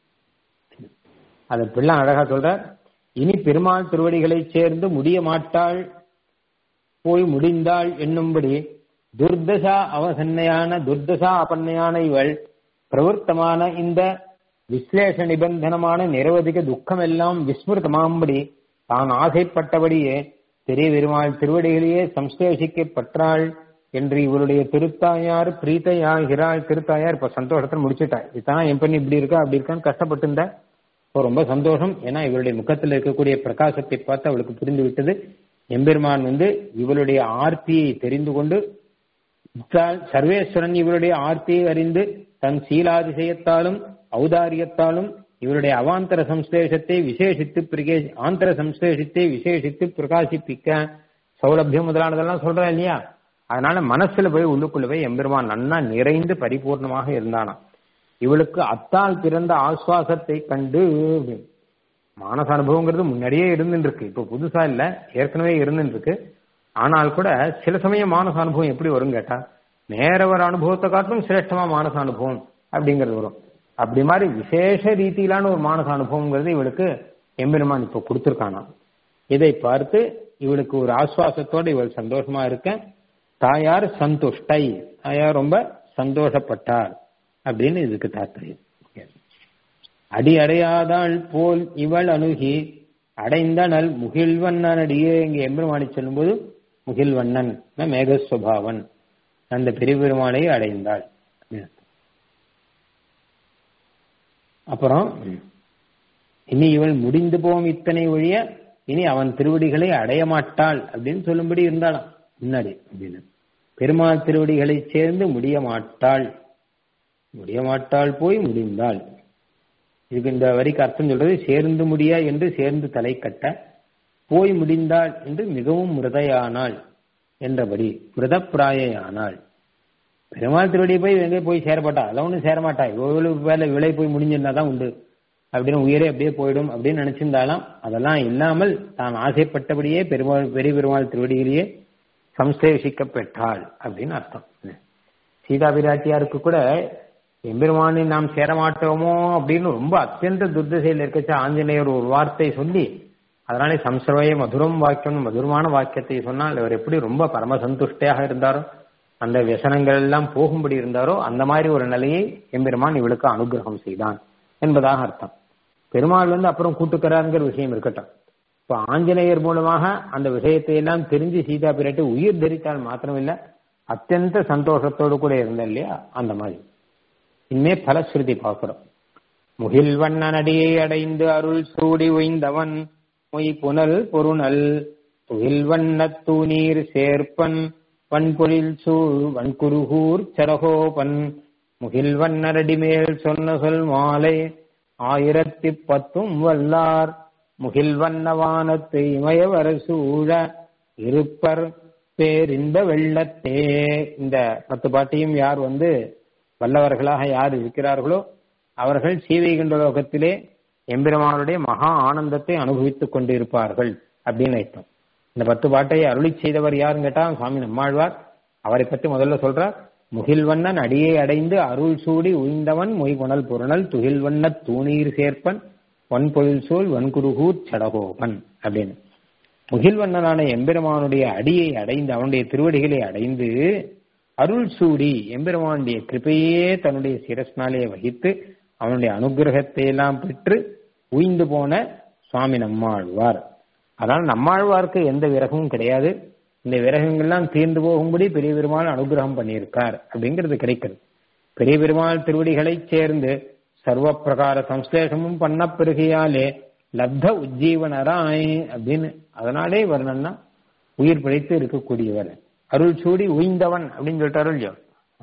அதை பிள்ளை அழகா சொல்ற இனி பெருமாள் திருவடிகளை சேர்ந்து முடிய மாட்டாள் போய் முடிந்தாள் என்னும்படி துர்தசா அவசன்னையான துர்தசா அபன்னையான இவள் பிரவருத்தமான இந்த விஸ்லேஷ நிபந்தனமான நிரவதிக துக்கம் எல்லாம் விஸ்மிருதமாம்படி தான் ஆசைப்பட்டபடியே பெரிய பெருமாள் திருவடிகளையே சம்ஸ்லேஷிக்கப்பட்டாள் என்று இவருடைய திருத்தாயார் பிரீத்தையாகிறாள் திருத்தாயார் இப்ப சந்தோஷத்தில் முடிச்சுட்டா இதுதான் என் பண்ணி இப்படி இருக்கா அப்படி இருக்கான்னு கஷ்டப்பட்டு இருந்தா இப்போ ரொம்ப சந்தோஷம் ஏன்னா இவருடைய முகத்தில் இருக்கக்கூடிய பிரகாசத்தை பார்த்து அவளுக்கு புரிந்து விட்டது எம்பெருமான் வந்து இவளுடைய ஆர்த்தியை தெரிந்து கொண்டு சர்வேஸ்வரன் இவருடைய ஆர்த்தியை அறிந்து தன் சீலாதிசயத்தாலும் ஔதாரியத்தாலும் இவருடைய அவாந்தர சம்ஸ்லேஷத்தை விசேஷித்து பிரகே ஆந்தர சம்ஸ்லேஷத்தை விசேஷித்து பிரகாசிப்பிக்க சௌலபியம் முதலானதெல்லாம் சொல்றேன் இல்லையா அதனால மனசுல போய் உள்ளுக்குள்ள போய் எம்பெருமான் நன்னா நிறைந்து பரிபூர்ணமாக இருந்தானாம் இவளுக்கு அத்தால் பிறந்த ஆஸ்வாசத்தை கண்டு மானச அனுபவங்கிறது முன்னாடியே இருந்துட்டு இருக்கு இப்போ புதுசா இல்ல ஏற்கனவே இருந்துட்டு இருக்கு ஆனால் கூட சில சமயம் மானச அனுபவம் எப்படி வரும் கேட்டா நேர வர அனுபவத்தை காட்டிலும் சிரேஷ்டமா மானச அனுபவம் அப்படிங்கிறது வரும் அப்படி மாதிரி விசேஷ ரீதியிலான ஒரு மானச அனுபவங்கிறது இவளுக்கு எம்பெருமான் இப்போ கொடுத்துருக்கானாம் இதை பார்த்து இவளுக்கு ஒரு ஆஸ்வாசத்தோடு இவள் சந்தோஷமா இருக்க தாயார் சந்துஷ்டை தாயார் ரொம்ப சந்தோஷப்பட்டார் அப்படின்னு இதுக்கு தாற்பயம் அடி அடையாதாள் போல் இவள் அணுகி அடைந்தனல் முகில்வண்ணன் அடியே இங்க எம்பெருமானி சொல்லும்போது முகில்வண்ணன் மேகஸ்வபாவன் அந்த பெருபெருமானை அடைந்தாள் அப்புறம் இனி இவள் முடிந்து போம் இத்தனை ஒழிய இனி அவன் திருவடிகளை அடைய மாட்டாள் அப்படின்னு சொல்லும்படி இருந்தாளாம் முன்னாடி அப்படின்னு பெருமாள் திருவடிகளை சேர்ந்து முடிய மாட்டாள் முடிய மாட்டாள் போய் முடிந்தாள் இதுக்கு இந்த வரிக்கு அர்த்தம் சொல்றது சேர்ந்து முடியா என்று சேர்ந்து தலை கட்ட போய் முடிந்தாள் என்று மிகவும் மிருதையானாள் என்றபடி மிருதப்பிராயானாள் பெருமாள் திருவடி போய் எங்கே போய் சேரப்பட்டா அதெல்லாம் ஒன்றும் சேரமாட்டா இவ்வளவு வேலை விலை போய் முடிஞ்சிருந்தா தான் உண்டு அப்படின்னு உயிரே அப்படியே போயிடும் அப்படின்னு நினைச்சிருந்தாலும் அதெல்லாம் இல்லாமல் தான் ஆசைப்பட்டபடியே பெருமாள் பெரிய பெருமாள் திருவடியிலேயே சம்சேஷிக்கப்பெற்றாள் அப்படின்னு அர்த்தம் சீதா பிராட்டியாருக்கு கூட எம்பெருமானை நாம் சேரமாட்டோமோ அப்படின்னு ரொம்ப அத்தியந்த துர்தசையில் இருக்கச்ச ஆஞ்சநேயர் ஒரு வார்த்தை சொல்லி அதனாலே சம்சரவைய மதுரம் வாக்கியம் மதுரமான வாக்கியத்தை சொன்னால் அவர் எப்படி ரொம்ப பரம சந்துஷ்டியாக இருந்தாரோ அந்த வியசனங்கள் எல்லாம் போகும்படி இருந்தாரோ அந்த மாதிரி ஒரு நிலையை எம்பெருமான் இவளுக்கு அனுகிரகம் செய்தான் என்பதாக அர்த்தம் பெருமாள் வந்து அப்புறம் கூட்டுக்கிறாருங்கிற விஷயம் இருக்கட்டும் இப்போ ஆஞ்சநேயர் மூலமாக அந்த விஷயத்தை எல்லாம் தெரிஞ்சு சீதா பிராட்டி உயிர் தரித்தால் மாத்திரமில்ல அத்தியந்த சந்தோஷத்தோடு கூட இருந்த இல்லையா அந்த மாதிரி இனிமே பலஸ்ருதி பார்க்கிறோம் முகில் வண்ணன் அடியை அடைந்து அருள் சூடி உய்ந்தவன் மொய் புனல் பொருணல் துகில் வண்ணத் தூநீர் சேர்ப்பன் வன்பொழில் சூழ் வன்குருகூர் சரகோபன் முகில் வண்ணரடி மேல் சொன்ன சொல் மாலை ஆயிரத்தி பத்தும் வல்லார் முகில் வண்ணவானத்து இமயவர சூழ இருப்பர் பேரின்ப வெள்ளத்தே இந்த பத்து பாட்டையும் யார் வந்து வல்லவர்களாக யார் இருக்கிறார்களோ அவர்கள் சீவைகுண்ட லோகத்திலே எம்பெருமானுடைய மகா ஆனந்தத்தை அனுபவித்துக் கொண்டிருப்பார்கள் அப்படின்னு அர்த்தம் இந்த பத்து பாட்டை அருளி செய்தவர் யாருன்னு கேட்டா சுவாமி நம்மாழ்வார் அவரை பற்றி முதல்ல சொல்றார் முகில்வண்ணன் அடியை அடைந்து அருள் சூடி உய்ந்தவன் மொய்குணல் பொருணல் துகில்வண்ண தூணீர் சேர்ப்பன் வன்பொழில் சூழ் வன்குருகூர் சடகோபன் அப்படின்னு முகில்வண்ணனான எம்பெருமானுடைய அடியை அடைந்து அவனுடைய திருவடிகளை அடைந்து அருள் சூடி எம்பெருமானுடைய கிருப்பையே தன்னுடைய சிரஸ்னாலே வகித்து அவனுடைய அனுகிரகத்தை எல்லாம் பெற்று உய்ந்து போன சுவாமி நம்மாழ்வார் அதனால் நம்மாழ்வாருக்கு எந்த விரகமும் கிடையாது இந்த விரகங்கள்லாம் தீர்ந்து போகும்படி பெரிய பெருமாள் அனுகிரகம் பண்ணியிருக்கார் அப்படிங்கிறது கிடைக்கிறது பெரிய பெருமாள் திருவடிகளை சேர்ந்து சர்வ பிரகார சம்ஸ்லேஷமும் பண்ண பெருகையாலே லப்த உஜ்ஜீவனராய் அப்படின்னு அதனாலே வர்ணன்னா உயிர் பிழைத்து இருக்கக்கூடியவர் அருள் சூடி உய்ந்தவன் அப்படின்னு சொல்லிட்டாரு இல்லையோ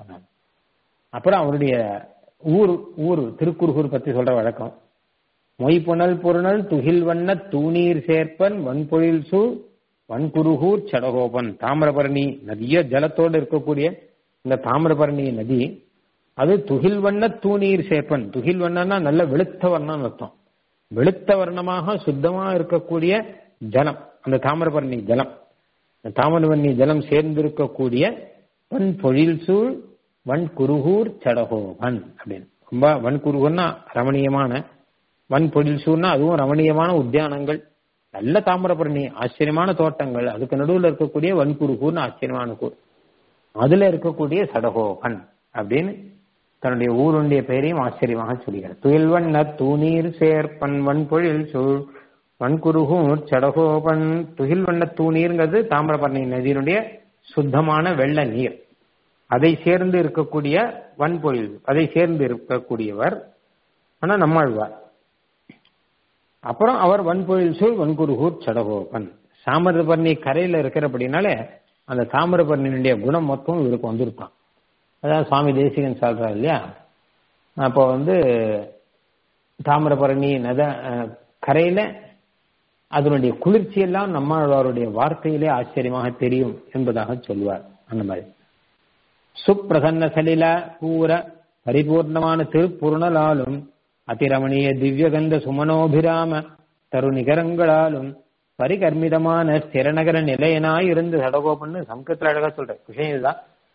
அப்புறம் அவருடைய ஊர் ஊர் திருக்குறுகூர் பத்தி சொல்ற வழக்கம் மொய்புணல் பொருணல் துகில் வண்ண தூணீர் சேர்ப்பன் வன்பொழில் சூ வன்குருகூர் சடகோபன் தாமிரபரணி நதிய ஜலத்தோடு இருக்கக்கூடிய இந்த தாமிரபரணி நதி அது துகில் வண்ண தூணீர் சேர்ப்பன் துகில் வண்ணன்னா நல்ல வெளுத்த வர்ணம் அர்த்தம் வெளுத்த வர்ணமாக சுத்தமா இருக்கக்கூடிய ஜலம் அந்த தாமிரபரணி ஜலம் தாமிரபரணி ஜலம் சேர்ந்திருக்கக்கூடிய வன் பொழில் சூழ் வன் குருகூர் சடகோபன் அப்படின்னு ரொம்ப வன் குருகூர்னா ரமணீயமான வன் பொழில் சூழ்னா அதுவும் ரமணீயமான உத்தியானங்கள் நல்ல தாமிரபரணி ஆச்சரியமான தோட்டங்கள் அதுக்கு நடுவில் இருக்கக்கூடிய வன்குருகூர்னு ஆச்சரியமான கூர் அதுல இருக்கக்கூடிய சடகோபன் அப்படின்னு தன்னுடைய ஊருடைய பெயரையும் ஆச்சரியமாக சொல்கிறார் துயில்வண்ண தூணீர் சேர்ப்பன் வன்பொழில் சூழ் வன்குருகூர் சடகோபன் துகில் வண்ண தூணீர்ங்கிறது தாமிரபரணி நதியினுடைய சுத்தமான வெள்ள நீர் அதை சேர்ந்து இருக்கக்கூடிய வன்பொழில் அதை சேர்ந்து இருக்கக்கூடியவர் ஆனா நம்மாழ்வார் அப்புறம் அவர் வன்பொழில் சூழ் வன்குருகூர் சடகோபன் தாமிரபரணி கரையில இருக்கிறபடினால அந்த தாமிரபரணியினுடைய குணம் மொத்தம் இவருக்கு வந்திருப்பான் அதான் சுவாமி தேசிகன் சொல்றாரு இல்லையா அப்போ வந்து தாமிரபரணி நத கரையில அதனுடைய குளிர்ச்சியெல்லாம் நம்மளுடைய வார்த்தையிலே ஆச்சரியமாக தெரியும் என்பதாக சொல்வார் அந்த மாதிரி சுப்பிரசன்ன சலில பூர பரிபூர்ணமான திருப்புருணலாலும் அதிரமணிய திவ்யகந்த சுமனோபிராம தருநிகரங்களாலும் பரிகர்மிதமான ஸ்திரநகர நிலையனாய் இருந்து சடகோபன்னு சம்ஸ்கிருத்துல அழகா சொல்ற விஷயம் இதுதான்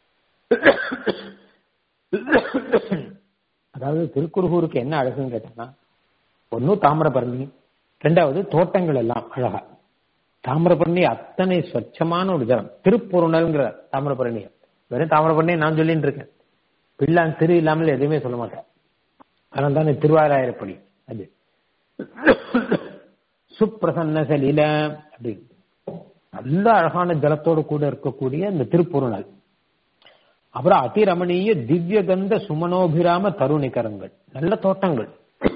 அதாவது திருக்குறுகூருக்கு என்ன அழகுன்னு கேட்டோம்னா ஒன்னும் தாமிரபரணி ரெண்டாவது தோட்டங்கள் எல்லாம் அழகா தாமிரபரணி அத்தனை ஸ்வச்சமான ஒரு ஜலம் திருப்பொருணல்ங்கிற தாமிரபரணி வெறும் தாமிரபரணி நான் சொல்லிட்டு இருக்கேன் பிள்ளான் திரு இல்லாமல் எதுவுமே சொல்ல மாட்டேன் அதனால தான் திருவாராயிரப்படி அது சுப்பிரசன்ன சலில அப்படின்னு நல்ல அழகான ஜலத்தோடு கூட இருக்கக்கூடிய இந்த திருப்பொருணல் அப்புறம் அதிரமணீய திவ்ய கந்த சுமனோபிராம தருணிகரங்கள் நல்ல தோட்டங்கள்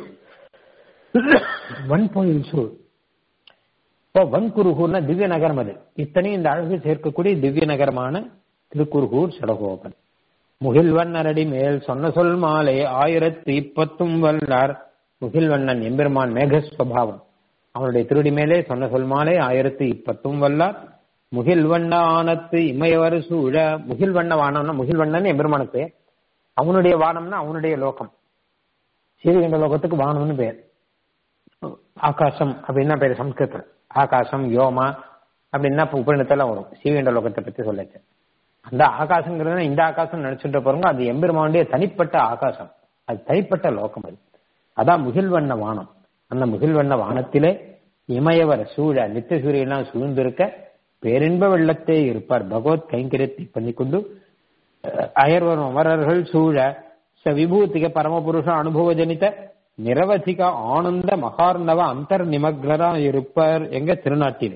வன்பொழில் சூழ் இப்போ வன்குருகூர்னா திவ்ய நகரம் அது இத்தனையும் இந்த அழகு சேர்க்கக்கூடிய திவ்ய நகரமான திருக்குறுகூர் சடகோபன் முகில்வண்ணரடி மேல் சொன்ன சொல் மாலை ஆயிரத்தி இப்பத்தும் வல்லார் முகில்வண்ணன் எம்பெருமான் மேகஸ்வபாவம் அவனுடைய திருடி மேலே சொன்ன சொல் மாலை ஆயிரத்தி இப்பத்தும் வல்லார் முகில்வண்ண ஆனத்து இமையவர் சூழ முகில்வண்ண வானம்னா முகில்வண்ணன் எம்பெருமானுக்கு அவனுடைய வானம்னா அவனுடைய லோகம் சீர்கண்ட லோகத்துக்கு வானம்னு பேர் ஆகாசம் அப்படின்னா பேர் சம்ஸ்கிருதம் ஆகாசம் யோமா அப்படின்னா உபநிடத்தெல்லாம் வரும் சீவிகண்ட லோகத்தை பத்தி சொல்லச்சு அந்த ஆகாசங்கிறது இந்த ஆகாசம் நினைச்சுட்டு போறவங்க அது எம்பெருமானுடைய தனிப்பட்ட ஆகாசம் அது தனிப்பட்ட லோகம் அது அதான் முகில்வண்ண வானம் அந்த முகில்வண்ண வானத்திலே இமயவர் சூழ நித்திய சூரியெல்லாம் சூழ்ந்திருக்க பேரின்ப வெள்ளத்தே இருப்பார் பகவத் கைங்கரியத்தை பண்ணிக்கொண்டு அயர்வரும் அமரர்கள் சூழ ச விபூதிக பரமபுருஷ அனுபவ ஜனித நிரவதிக ஆனந்த மகார்ணவ அந்தர் நிமக்னரா இருப்பார் எங்க திருநாட்டிலே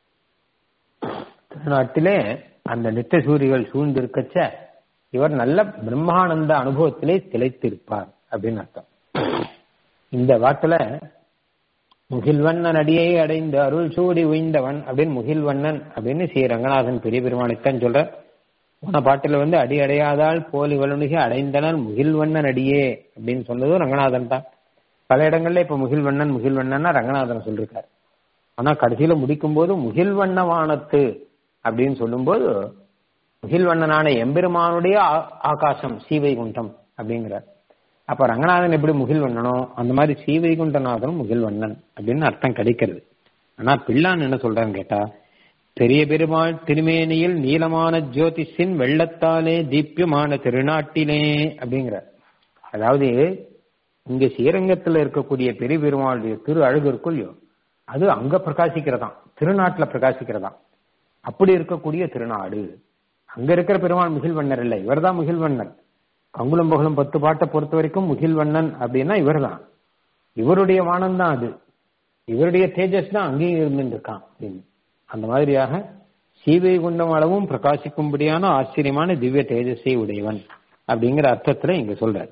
திருநாட்டிலே அந்த நித்திய சூரிகள் சூழ்ந்திருக்கச்ச இவர் நல்ல பிரம்மானந்த அனுபவத்திலே திளைத்திருப்பார் அப்படின்னு அர்த்தம் இந்த வாக்குல முகில்வண்ணன் அடியை அடைந்து அருள் சூடி உய்ந்தவன் அப்படின்னு முகில்வண்ணன் அப்படின்னு ஸ்ரீ ரங்கநாதன் பெரிய பெருமானுத்தான் சொல்ற போன பாட்டுல வந்து அடி அடையாதால் போலி வலுனிகை அடைந்தனர் முகில்வண்ணன் அடியே அப்படின்னு சொன்னதும் ரங்கநாதன் தான் பல இடங்கள்ல இப்ப முகில்வண்ணன் முகில்வண்ணன்னா ரங்கநாதன் சொல்லிருக்காரு ஆனா கடைசியில முடிக்கும் போது முகில்வண்ண வானத்து அப்படின்னு சொல்லும்போது முகில்வண்ணனான எம்பெருமானுடைய ஆகாசம் சீவைகுண்டம் அப்படிங்கிறார் அப்ப ரங்கநாதன் எப்படி முகில்வண்ணனோ அந்த மாதிரி சீவைகுண்டநாதனும் முகில்வண்ணன் அப்படின்னு அர்த்தம் கிடைக்கிறது ஆனா பிள்ளான் என்ன சொல்றான்னு கேட்டா பெரிய பெருமாள் திருமேனியில் நீளமான ஜோதிஷின் வெள்ளத்தாலே தீப்பியமான திருநாட்டிலே அப்படிங்கிறார் அதாவது இங்க ஸ்ரீரங்கத்துல இருக்கக்கூடிய பெரிய பெருமாளுடைய திரு அழகு இருக்குல்லையோ அது அங்க பிரகாசிக்கிறதாம் திருநாட்டுல பிரகாசிக்கிறதாம் அப்படி இருக்கக்கூடிய திருநாடு அங்க இருக்கிற பெருமாள் முகில்வண்ணர் இல்லை இவர் தான் முகில்வண்ணர் கங்குளம் பகலும் பத்து பாட்டை பொறுத்த வரைக்கும் முகில்வண்ணன் அப்படின்னா இவர் தான் இவருடைய வானம் தான் அது இவருடைய தேஜஸ் தான் அங்கேயும் இருந்துட்டு இருக்கான் அப்படின்னு அந்த மாதிரியாக சீவை குண்டம் அளவும் பிரகாசிக்கும்படியான ஆச்சரியமான திவ்ய தேஜஸை உடையவன் அப்படிங்கிற அர்த்தத்துல இங்க சொல்றாரு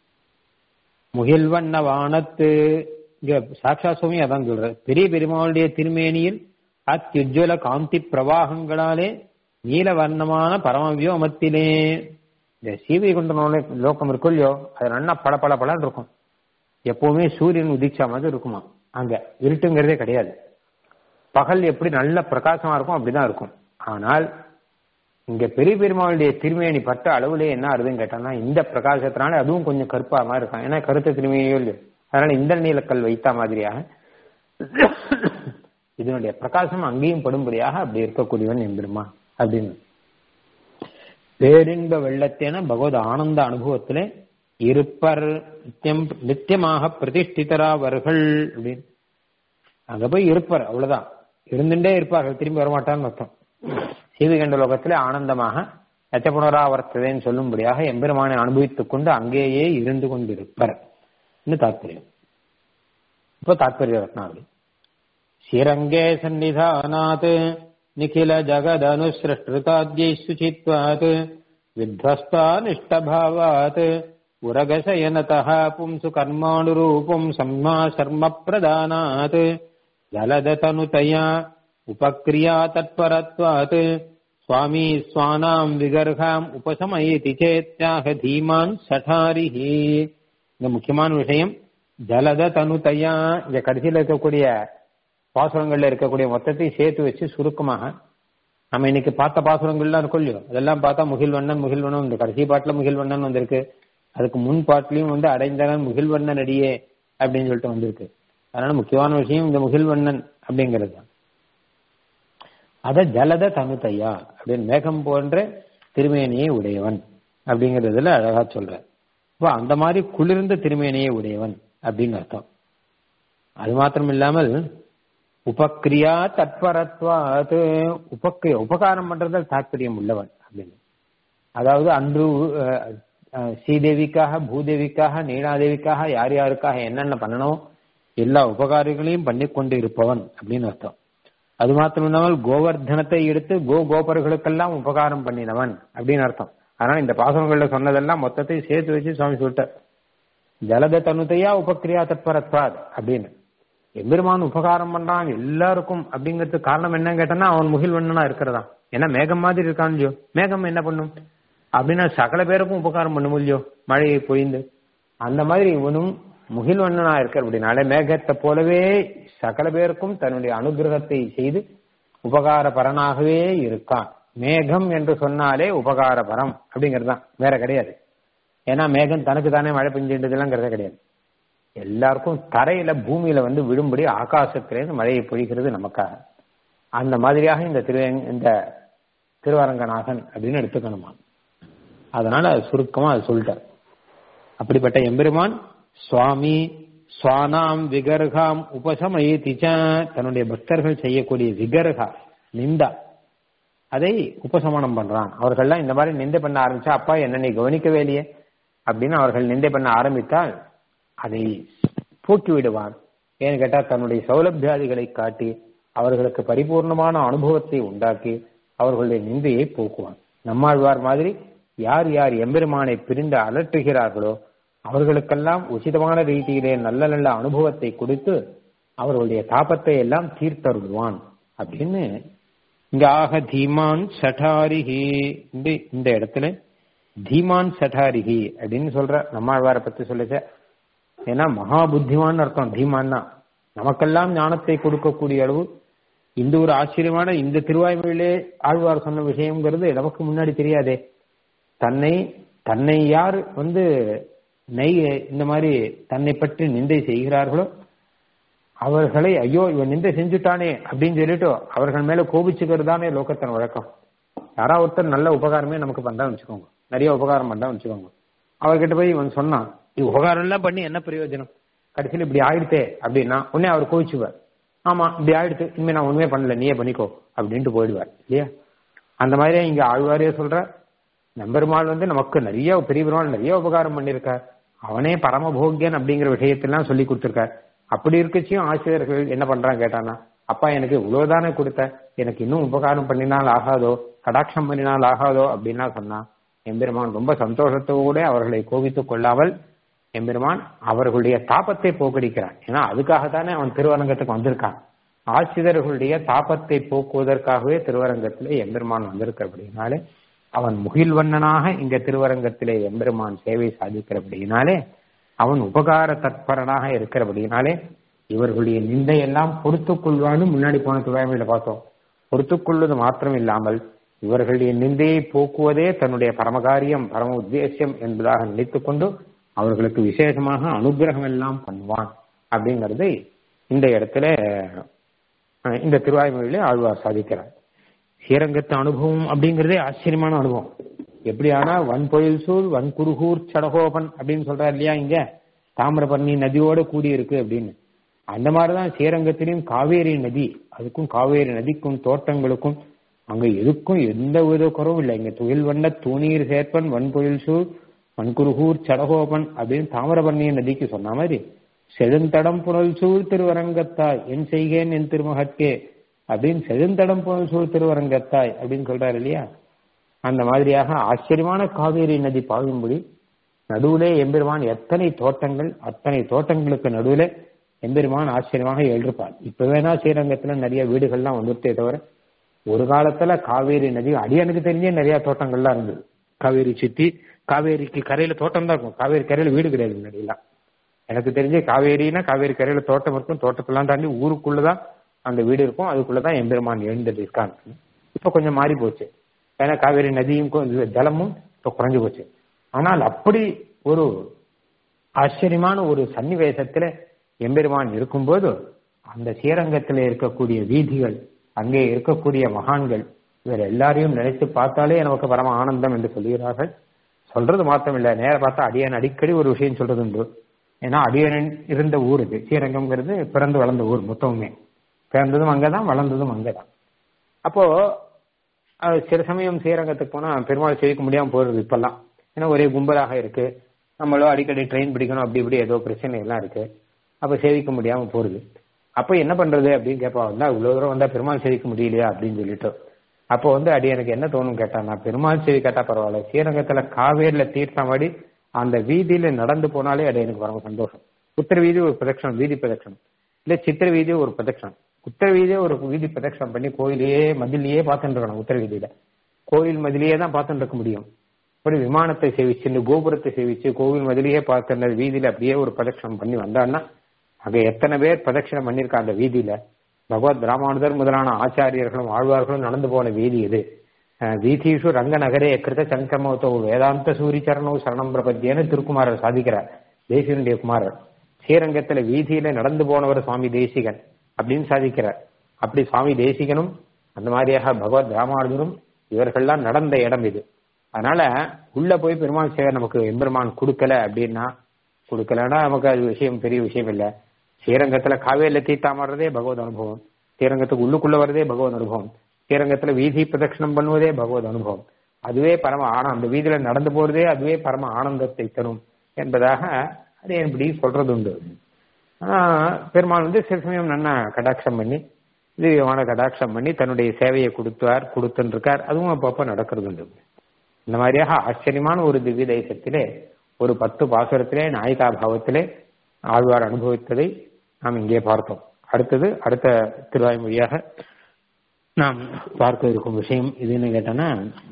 முகில்வண்ண வானத்து இங்க சாட்சா சுவாமி அதான் சொல்றாரு பெரிய பெருமாளுடைய திருமேனியில் அத்யுஜ்வல காந்தி பிரவாகங்களாலே நீலவர்ணமான பரமவியோமத்திலே இந்த சீவை குண்டனோட லோகம் இருக்கும் இல்லையோ அது நல்லா பல பல பலன்னு இருக்கும் எப்பவுமே சூரியன் உதிச்சா மாதிரி இருக்குமா அங்க இருட்டுங்கிறதே கிடையாது பகல் எப்படி நல்ல பிரகாசமா இருக்கும் அப்படிதான் இருக்கும் ஆனால் இங்க பெரிய பெருமாளுடைய திருமேனி பட்ட அளவுல என்ன ஆகுதுன்னு கேட்டோம்னா இந்த பிரகாசத்தினால அதுவும் கொஞ்சம் கருப்பா மாதிரி இருக்கும் ஏன்னா கருத்த திருமேனியோ இல்லையோ அதனால இந்த நீலக்கல் வைத்த மாதிரியாக இதனுடைய பிரகாசம் அங்கேயும் படும்படியாக அப்படி இருக்கக்கூடியவன் எம்பெருமா அப்படின்னு பேரின்ப வெள்ளத்தேன பகவத் ஆனந்த அனுபவத்திலே இருப்பர் நித்தியம் நித்தியமாக பிரதிஷ்டிதராவர்கள் அப்படின்னு அங்க போய் இருப்பர் அவ்வளவுதான் இருந்துட்டே இருப்பார்கள் திரும்பி வரமாட்டான்னு அர்த்தம் சீவிகண்ட லோகத்திலே ஆனந்தமாக நச்ச புனராவர்த்ததேன்னு சொல்லும்படியாக எம்பெருமானை அனுபவித்துக் கொண்டு அங்கேயே இருந்து கொண்டிருப்பர் தாற்பயம் இப்போ தாற்பய ரத்னாவளி ஸ்ரீரங்கே சந்நிதானாத் நிகில ஜகதனுசிருஷ்டாத்யை சுச்சித்வாத் வித்வஸ்தானிஷ்டபாவாத் உரகசயனதः பும்சு கர்மானுரூபம் சம்மா சர்ம பிரதானாத் ஜலததனுதயா உபக்ரியா தத்பரத்வாத் சுவாமி ஸ்வானாம் விகர்காம் உபசமயதி சேத்யாக தீமான் சடாரிஹி இந்த முக்கியமான விஷயம் ஜலத தனுதையா இந்த கடைசியில் இருக்கக்கூடிய பாசுரங்கள்ல இருக்கக்கூடிய மொத்தத்தை சேர்த்து வச்சு சுருக்கமாக நம்ம இன்னைக்கு பார்த்த பாசுரங்கள்லாம் இருக்கும் இல்லையோ அதெல்லாம் பார்த்தா முகில்வண்ணன் முகில்வண்ணன் இந்த கடைசி பாட்டுல முகில்வண்ணன் வந்திருக்கு அதுக்கு முன் பாட்டிலையும் வந்து அடைந்தவன் முகில்வண்ணன் அடியே அப்படின்னு சொல்லிட்டு வந்திருக்கு அதனால முக்கியமான விஷயம் இந்த முகில்வண்ணன் அப்படிங்கிறது தான் அத ஜலத தனுதையா அப்படின்னு மேகம் போன்ற திருமேனியை உடையவன் அப்படிங்கறதுல அழகா சொல்ற அப்ப அந்த மாதிரி குளிர்ந்த திருமேனியை உடையவன் அப்படின்னு அர்த்தம் அது மாத்திரம் இல்லாமல் உபக்ரியா தத்பரத்வாது உபக்ரியா உபகாரம் பண்றதில் தாற்பயம் உள்ளவன் அப்படின்னு அதாவது அன்று ஸ்ரீதேவிக்காக பூதேவிக்காக நீனாதேவிக்காக யார் யாருக்காக என்னென்ன பண்ணணும் எல்லா உபகாரிகளையும் பண்ணி கொண்டு இருப்பவன் அப்படின்னு அர்த்தம் அது மாத்திரம் இல்லாமல் கோவர்தனத்தை எடுத்து கோ கோபர்களுக்கெல்லாம் உபகாரம் பண்ணினவன் அப்படின்னு அர்த்தம் அதனால இந்த பாசனங்கள்ல சொன்னதெல்லாம் மொத்தத்தை சேர்த்து வச்சு சுவாமி சொல்லிட்டார் ஜலத தனுதையா உபக்ரியா தத்பரத்வாத் அப்படின்னு எம்பெருமான் உபகாரம் பண்றான் எல்லாருக்கும் அப்படிங்கிறதுக்கு காரணம் என்னன்னு கேட்டனா அவன் முகில்வண்ணனா இருக்கிறதா ஏன்னா மேகம் மாதிரி இருக்கான் இல்லையோ மேகம் என்ன பண்ணும் அப்படின்னா சகல பேருக்கும் உபகாரம் பண்ணும் இல்லையோ மழையை பொழிந்து அந்த மாதிரி இவனும் முகில்வண்ணனா இருக்க அப்படின்னால மேகத்தை போலவே சகல பேருக்கும் தன்னுடைய அனுகிரகத்தை செய்து உபகார பரனாகவே இருக்கான் மேகம் என்று சொன்னாலே உபகார பரம் அப்படிங்கிறது தான் வேற கிடையாது ஏன்னா மேகம் தனக்கு தானே மழை பெஞ்சுன்றதுலாங்கிறதே கிடையாது எல்லாருக்கும் தரையில பூமியில வந்து விழும்படி ஆகாசத்திலேருந்து மழையை பொழிகிறது நமக்காக அந்த மாதிரியாக இந்த திரு இந்த திருவரங்கநாதன் அப்படின்னு எடுத்துக்கணுமா அதனால சுருக்கமா அது சொல்லிட்டார் அப்படிப்பட்ட எம்பெருமான் சுவாமி சுவானாம் விகர்காம் உபசமயதி தன்னுடைய பக்தர்கள் செய்யக்கூடிய விகர்கா நிந்தா அதை உபசமனம் பண்றான் அவர்கள்லாம் இந்த மாதிரி நிந்தை பண்ண ஆரம்பிச்சா அப்பா என்ன நீ கவனிக்கவே இல்லையே அப்படின்னு அவர்கள் நிந்தை பண்ண ஆரம்பித்தால் அதை போக்கி விடுவான் ஏன்னு கேட்டா தன்னுடைய சௌலபியாதிகளை காட்டி அவர்களுக்கு பரிபூர்ணமான அனுபவத்தை உண்டாக்கி அவர்களுடைய நிந்தையை போக்குவான் நம்மாழ்வார் மாதிரி யார் யார் எம்பெருமானை பிரிந்து அலற்றுகிறார்களோ அவர்களுக்கெல்லாம் உச்சிதமான ரீதியிலே நல்ல நல்ல அனுபவத்தை கொடுத்து அவர்களுடைய தாபத்தை எல்லாம் தீர்த்தருள்வான் அப்படின்னு இங்க ஆக தீமான் சட்டாரிஹி இந்த இடத்துல தீமான் சட்டாரிஹி அப்படின்னு சொல்ற நம்மாழ்வாரை பத்தி சொல்லுச்ச ஏன்னா மகா புத்திமான் அர்த்தம் தீமான்னா நமக்கெல்லாம் ஞானத்தை கொடுக்கக்கூடிய அளவு இந்த ஒரு ஆச்சரியமான இந்த திருவாய்மொழியிலே ஆழ்வார் சொன்ன விஷயம்ங்கிறது நமக்கு முன்னாடி தெரியாதே தன்னை தன்னை யார் வந்து நெய் இந்த மாதிரி தன்னை பற்றி நிந்தை செய்கிறார்களோ அவர்களை ஐயோ இவன் நிந்தை செஞ்சுட்டானே அப்படின்னு சொல்லிட்டு அவர்கள் மேல கோபிச்சுக்கிறது தானே லோகத்தின் வழக்கம் யாராவது ஒருத்தர் நல்ல உபகாரமே நமக்கு பண்றான்னு வச்சுக்கோங்க நிறைய உபகாரம் பண்றான்னு வச்சுக்கோங்க அவர்கிட்ட போய் இவன் சொன்னான் இது உபகாரம் எல்லாம் பண்ணி என்ன பிரயோஜனம் கடைசியில் இப்படி ஆயிடுத்தே அப்படின்னா உடனே அவர் கோவிச்சுவார் ஆமா இப்படி ஆயிடுத்து இனிமே நான் ஒண்ணுமே பண்ணல நீயே பண்ணிக்கோ அப்படின்ட்டு போயிடுவார் இல்லையா அந்த மாதிரியே இங்க ஆழ்வாரே சொல்ற நம்பெருமாள் வந்து நமக்கு நிறைய பெரிய பெருமாள் நிறைய உபகாரம் பண்ணியிருக்கார் அவனே பரமபோக்கியன் அப்படிங்கிற விஷயத்தெல்லாம் சொல்லி கொடுத்துருக்கார் அப்படி இருக்கச்சியும் ஆசிரியர்கள் என்ன பண்றாங்க கேட்டானா அப்பா எனக்கு இவ்வளவுதானே கொடுத்த எனக்கு இன்னும் உபகாரம் பண்ணினால் ஆகாதோ கடாட்சம் பண்ணினால் ஆகாதோ அப்படின்னா சொன்னா எம்பெருமான் ரொம்ப சந்தோஷத்தோட அவர்களை கோபித்துக் கொள்ளாமல் எம்பெருமான் அவர்களுடைய தாபத்தை போக்கடிக்கிறான் ஏன்னா அதுக்காகத்தானே அவன் திருவரங்கத்துக்கு வந்திருக்கான் ஆசிரியர்களுடைய தாபத்தை போக்குவதற்காகவே திருவரங்கத்திலே எம்பெருமான் வந்திருக்கிறபடினாலே அவன் முகில்வண்ணனாக இங்க திருவரங்கத்திலே எம்பெருமான் சேவை சாதிக்கிறபடினாலே அவன் உபகார தற்பரனாக இருக்கிறபடினாலே இவர்களுடைய நிந்தையெல்லாம் பொறுத்துக் கொள்வான்னு முன்னாடி போன துவாய்மையில பார்த்தோம் பொறுத்துக் கொள்வது மாத்திரம் இல்லாமல் இவர்களுடைய நிந்தையை போக்குவதே தன்னுடைய பரமகாரியம் பரம உத்தேசியம் என்பதாக நினைத்துக் கொண்டு அவர்களுக்கு விசேஷமாக அனுகிரகம் எல்லாம் பண்ணுவான் அப்படிங்கறதை இந்த இடத்துல இந்த திருவாய்மொழியில ஆழ்வார் சாதிக்கிறார் ஸ்ரீரங்கத்து அனுபவம் அப்படிங்கறதே ஆச்சரியமான அனுபவம் எப்படி ஆனா வன்பொழில் சூழ் வன்குருகூர் சடகோபன் அப்படின்னு சொல்றாரு இல்லையா இங்க தாமிரபரணி நதியோட கூடி இருக்கு அப்படின்னு அந்த மாதிரிதான் ஸ்ரீரங்கத்திலையும் காவேரி நதி அதுக்கும் காவேரி நதிக்கும் தோட்டங்களுக்கும் அங்க எதுக்கும் எந்த வித குறவும் இல்லை இங்க துயில் வண்ண தூணீர் சேர்ப்பன் வன்பொழில் சூழ் வன்குருகூர் சடகோபன் அப்படின்னு தாமிரபரணி நதிக்கு சொன்ன மாதிரி செழுந்தடம் புனல் சூழ் திருவரங்கத்தாய் என் செய்கேன் என் திருமகற்கே அப்படின்னு செழுந்தடம் போல் சூழ் திருவரங்கத்தாய் அப்படின்னு சொல்றாரு இல்லையா அந்த மாதிரியாக ஆச்சரியமான காவேரி நதி பாயும்படி நடுவிலே எம்பெருமான் எத்தனை தோட்டங்கள் அத்தனை தோட்டங்களுக்கு நடுவிலே எம்பெருமான் ஆச்சரியமாக எழுப்பார் இப்ப வேணா ஸ்ரீரங்கத்துல நிறைய வீடுகள்லாம் வந்துட்டே தவிர ஒரு காலத்துல காவேரி நதி அடியனுக்கு தெரிஞ்சே நிறைய தோட்டங்கள்லாம் இருந்தது காவேரி சுத்தி காவேரிக்கு கரையில தோட்டம் தான் இருக்கும் காவேரி கரையில வீடு கிடையாது முன்னாடிலாம் எனக்கு தெரிஞ்சு காவேரினா காவேரி கரையில தோட்டம் இருக்கும் தோட்டத்தெல்லாம் தாண்டி ஊருக்குள்ளதான் அந்த வீடு இருக்கும் அதுக்குள்ளதான் எம்பெருமான் எழுந்துட்டு இருக்காங்க இப்ப கொஞ்சம் மாறி போச்சு ஏன்னா காவேரி நதியும் ஜலமும் இப்ப குறைஞ்சு போச்சு ஆனால் அப்படி ஒரு ஆச்சரியமான ஒரு சன்னிவேசத்துல எம்பெருமான் இருக்கும்போது அந்த ஸ்ரீரங்கத்தில் இருக்கக்கூடிய வீதிகள் அங்கே இருக்கக்கூடிய மகான்கள் இவர் எல்லாரையும் நினைத்து பார்த்தாலே நமக்கு பரம ஆனந்தம் என்று சொல்லுகிறார்கள் சொல்றது மாத்திரம் இல்ல நேர பார்த்தா அடியன் அடிக்கடி ஒரு விஷயம் சொல்றது உண்டு ஏன்னா அடியன் இருந்த ஊர் இது ஸ்ரீரங்கம்ங்கிறது பிறந்து வளர்ந்த ஊர் மொத்தமுமே பிறந்ததும் அங்கதான் வளர்ந்ததும் அங்கதான் அப்போ சில சமயம் ஸ்ரீரங்கத்துக்கு போனா பெருமாள் சேவிக்க முடியாம போறது இப்பெல்லாம் ஏன்னா ஒரே கும்பலாக இருக்கு நம்மளும் அடிக்கடி ட்ரெயின் பிடிக்கணும் அப்படி இப்படி ஏதோ பிரச்சனை எல்லாம் இருக்கு அப்ப சேவிக்க முடியாம போறது அப்ப என்ன பண்றது அப்படின்னு கேட்பா வந்தா இவ்வளவு தூரம் வந்தா பெருமாள் சேவிக்க முடியலையா அப்படின்னு சொல்லிட்டு அப்போ வந்து அடி எனக்கு என்ன தோணும் கேட்டா நான் பெருமாள் சேவி கேட்டா பரவாயில்ல ஸ்ரீரங்கத்துல காவேரியில தீர்த்தமாடி அந்த வீதியில நடந்து போனாலே அது எனக்கு பரம சந்தோஷம் உத்தர வீதி ஒரு பிரதட்சணம் வீதி பிரதட்சணம் இல்ல சித்திர வீதி ஒரு பிரதட்சணம் உத்தர வீதியே ஒரு வீதி பிரதட்சணம் பண்ணி கோயிலையே மதிலையே பார்த்துட்டு இருக்கணும் உத்தர வீதியில கோயில் மதிலையே தான் பார்த்துட்டு இருக்க முடியும் இப்படி விமானத்தை சேவிச்சு கோபுரத்தை சேவிச்சு கோவில் மதிலையே பார்த்து வீதியில அப்படியே ஒரு பிரதட்சணம் பண்ணி வந்தான்னா அங்க எத்தனை பேர் பிரதட்சணம் பண்ணிருக்கா அந்த வீதியில பகவத் ராமானுதர் முதலான ஆச்சாரியர்களும் ஆழ்வார்களும் நடந்து போன வீதி இது வீதீஷு ரங்க நகரே கிருத சங்கமோத்தோ வேதாந்த சூரி சரணோ சரணம் பிரபத்தியன்னு திருக்குமாரர் சாதிக்கிறார் தேசிகனுடைய குமாரர் ஸ்ரீரங்கத்துல வீதியில நடந்து போனவர் சுவாமி தேசிகன் அப்படின்னு சாதிக்கிறார் அப்படி சுவாமி தேசிகனும் அந்த மாதிரியாக பகவத் ராமானுஜரும் இவர்கள்லாம் நடந்த இடம் இது அதனால உள்ள போய் பெருமாள் சேவை நமக்கு எம்பெருமான் கொடுக்கல அப்படின்னா கொடுக்கலன்னா நமக்கு அது விஷயம் பெரிய விஷயம் இல்லை ஸ்ரீரங்கத்துல காவேரியில தீர்த்தாமறதே பகவத் அனுபவம் ஸ்ரீரங்கத்துக்கு உள்ளுக்குள்ள வரதே பகவத் அனுபவம் ஸ்ரீரங்கத்துல வீதி பிரதட்சணம் பண்ணுவதே பகவத் அனுபவம் அதுவே பரம ஆனந்தம் அந்த வீதியில நடந்து போறதே அதுவே பரம ஆனந்தத்தை தரும் என்பதாக அது எப்படி சொல்றது உண்டு ஆனா பெருமாள் வந்து சில சமயம் நன்னா கடாட்சம் பண்ணி திவ்யமான கடாட்சம் பண்ணி தன்னுடைய சேவையை கொடுத்தார் கொடுத்துன்னு இருக்கார் அதுவும் அப்பப்போ நடக்கிறது உண்டு இந்த மாதிரியாக ஆச்சரியமான ஒரு திவ்ய தேசத்திலே ஒரு பத்து பாசுரத்திலே நாயிகா பாவத்திலே ஆழ்வார் அனுபவித்ததை நாம் இங்கே பார்த்தோம் அடுத்தது அடுத்த திருவாய்மொழியாக நாம் பார்க்க இருக்கும் விஷயம் இதுன்னு கேட்டோன்னா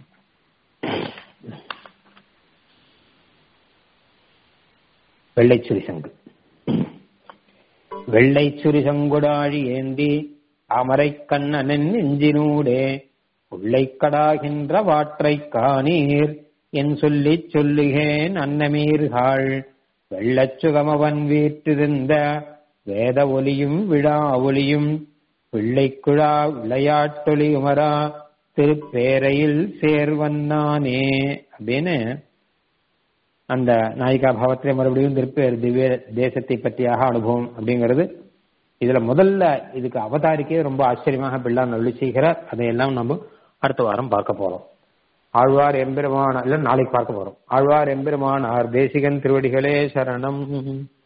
வெள்ளைச்சுரி சங்கு வெள்ளைச்சுரி சங்குடாழி ஏந்தி அமரை கண்ணனின் நெஞ்சினூடே உள்ளைக்கடாகின்ற வாற்றை காணீர் என் சொல்லிச் சொல்லுகேன் அன்னமீர்கள் வெள்ளச்சுகமவன் வீற்றிருந்த வேத ஒலியும் விழா ஒலியும் பிள்ளைக்குழா விளையாட்டொலி உமரா திருப்பேரையில் சேர்வன்னானே அப்படின்னு அந்த நாயிகா பாவத்திலே மறுபடியும் திருப்பேர் திவ்ய தேசத்தை பற்றியாக அனுபவம் அப்படிங்கிறது இதுல முதல்ல இதுக்கு அவதாரிக்கே ரொம்ப ஆச்சரியமாக பிள்ளான் அருளி செய்கிறார் அதையெல்லாம் நம்ம அடுத்த வாரம் பார்க்க போறோம் ஆழ்வார் எம்பெருமான இல்ல நாளைக்கு பார்க்க போறோம் ஆழ்வார் எம்பெருமானார் தேசிகன் திருவடிகளே சரணம்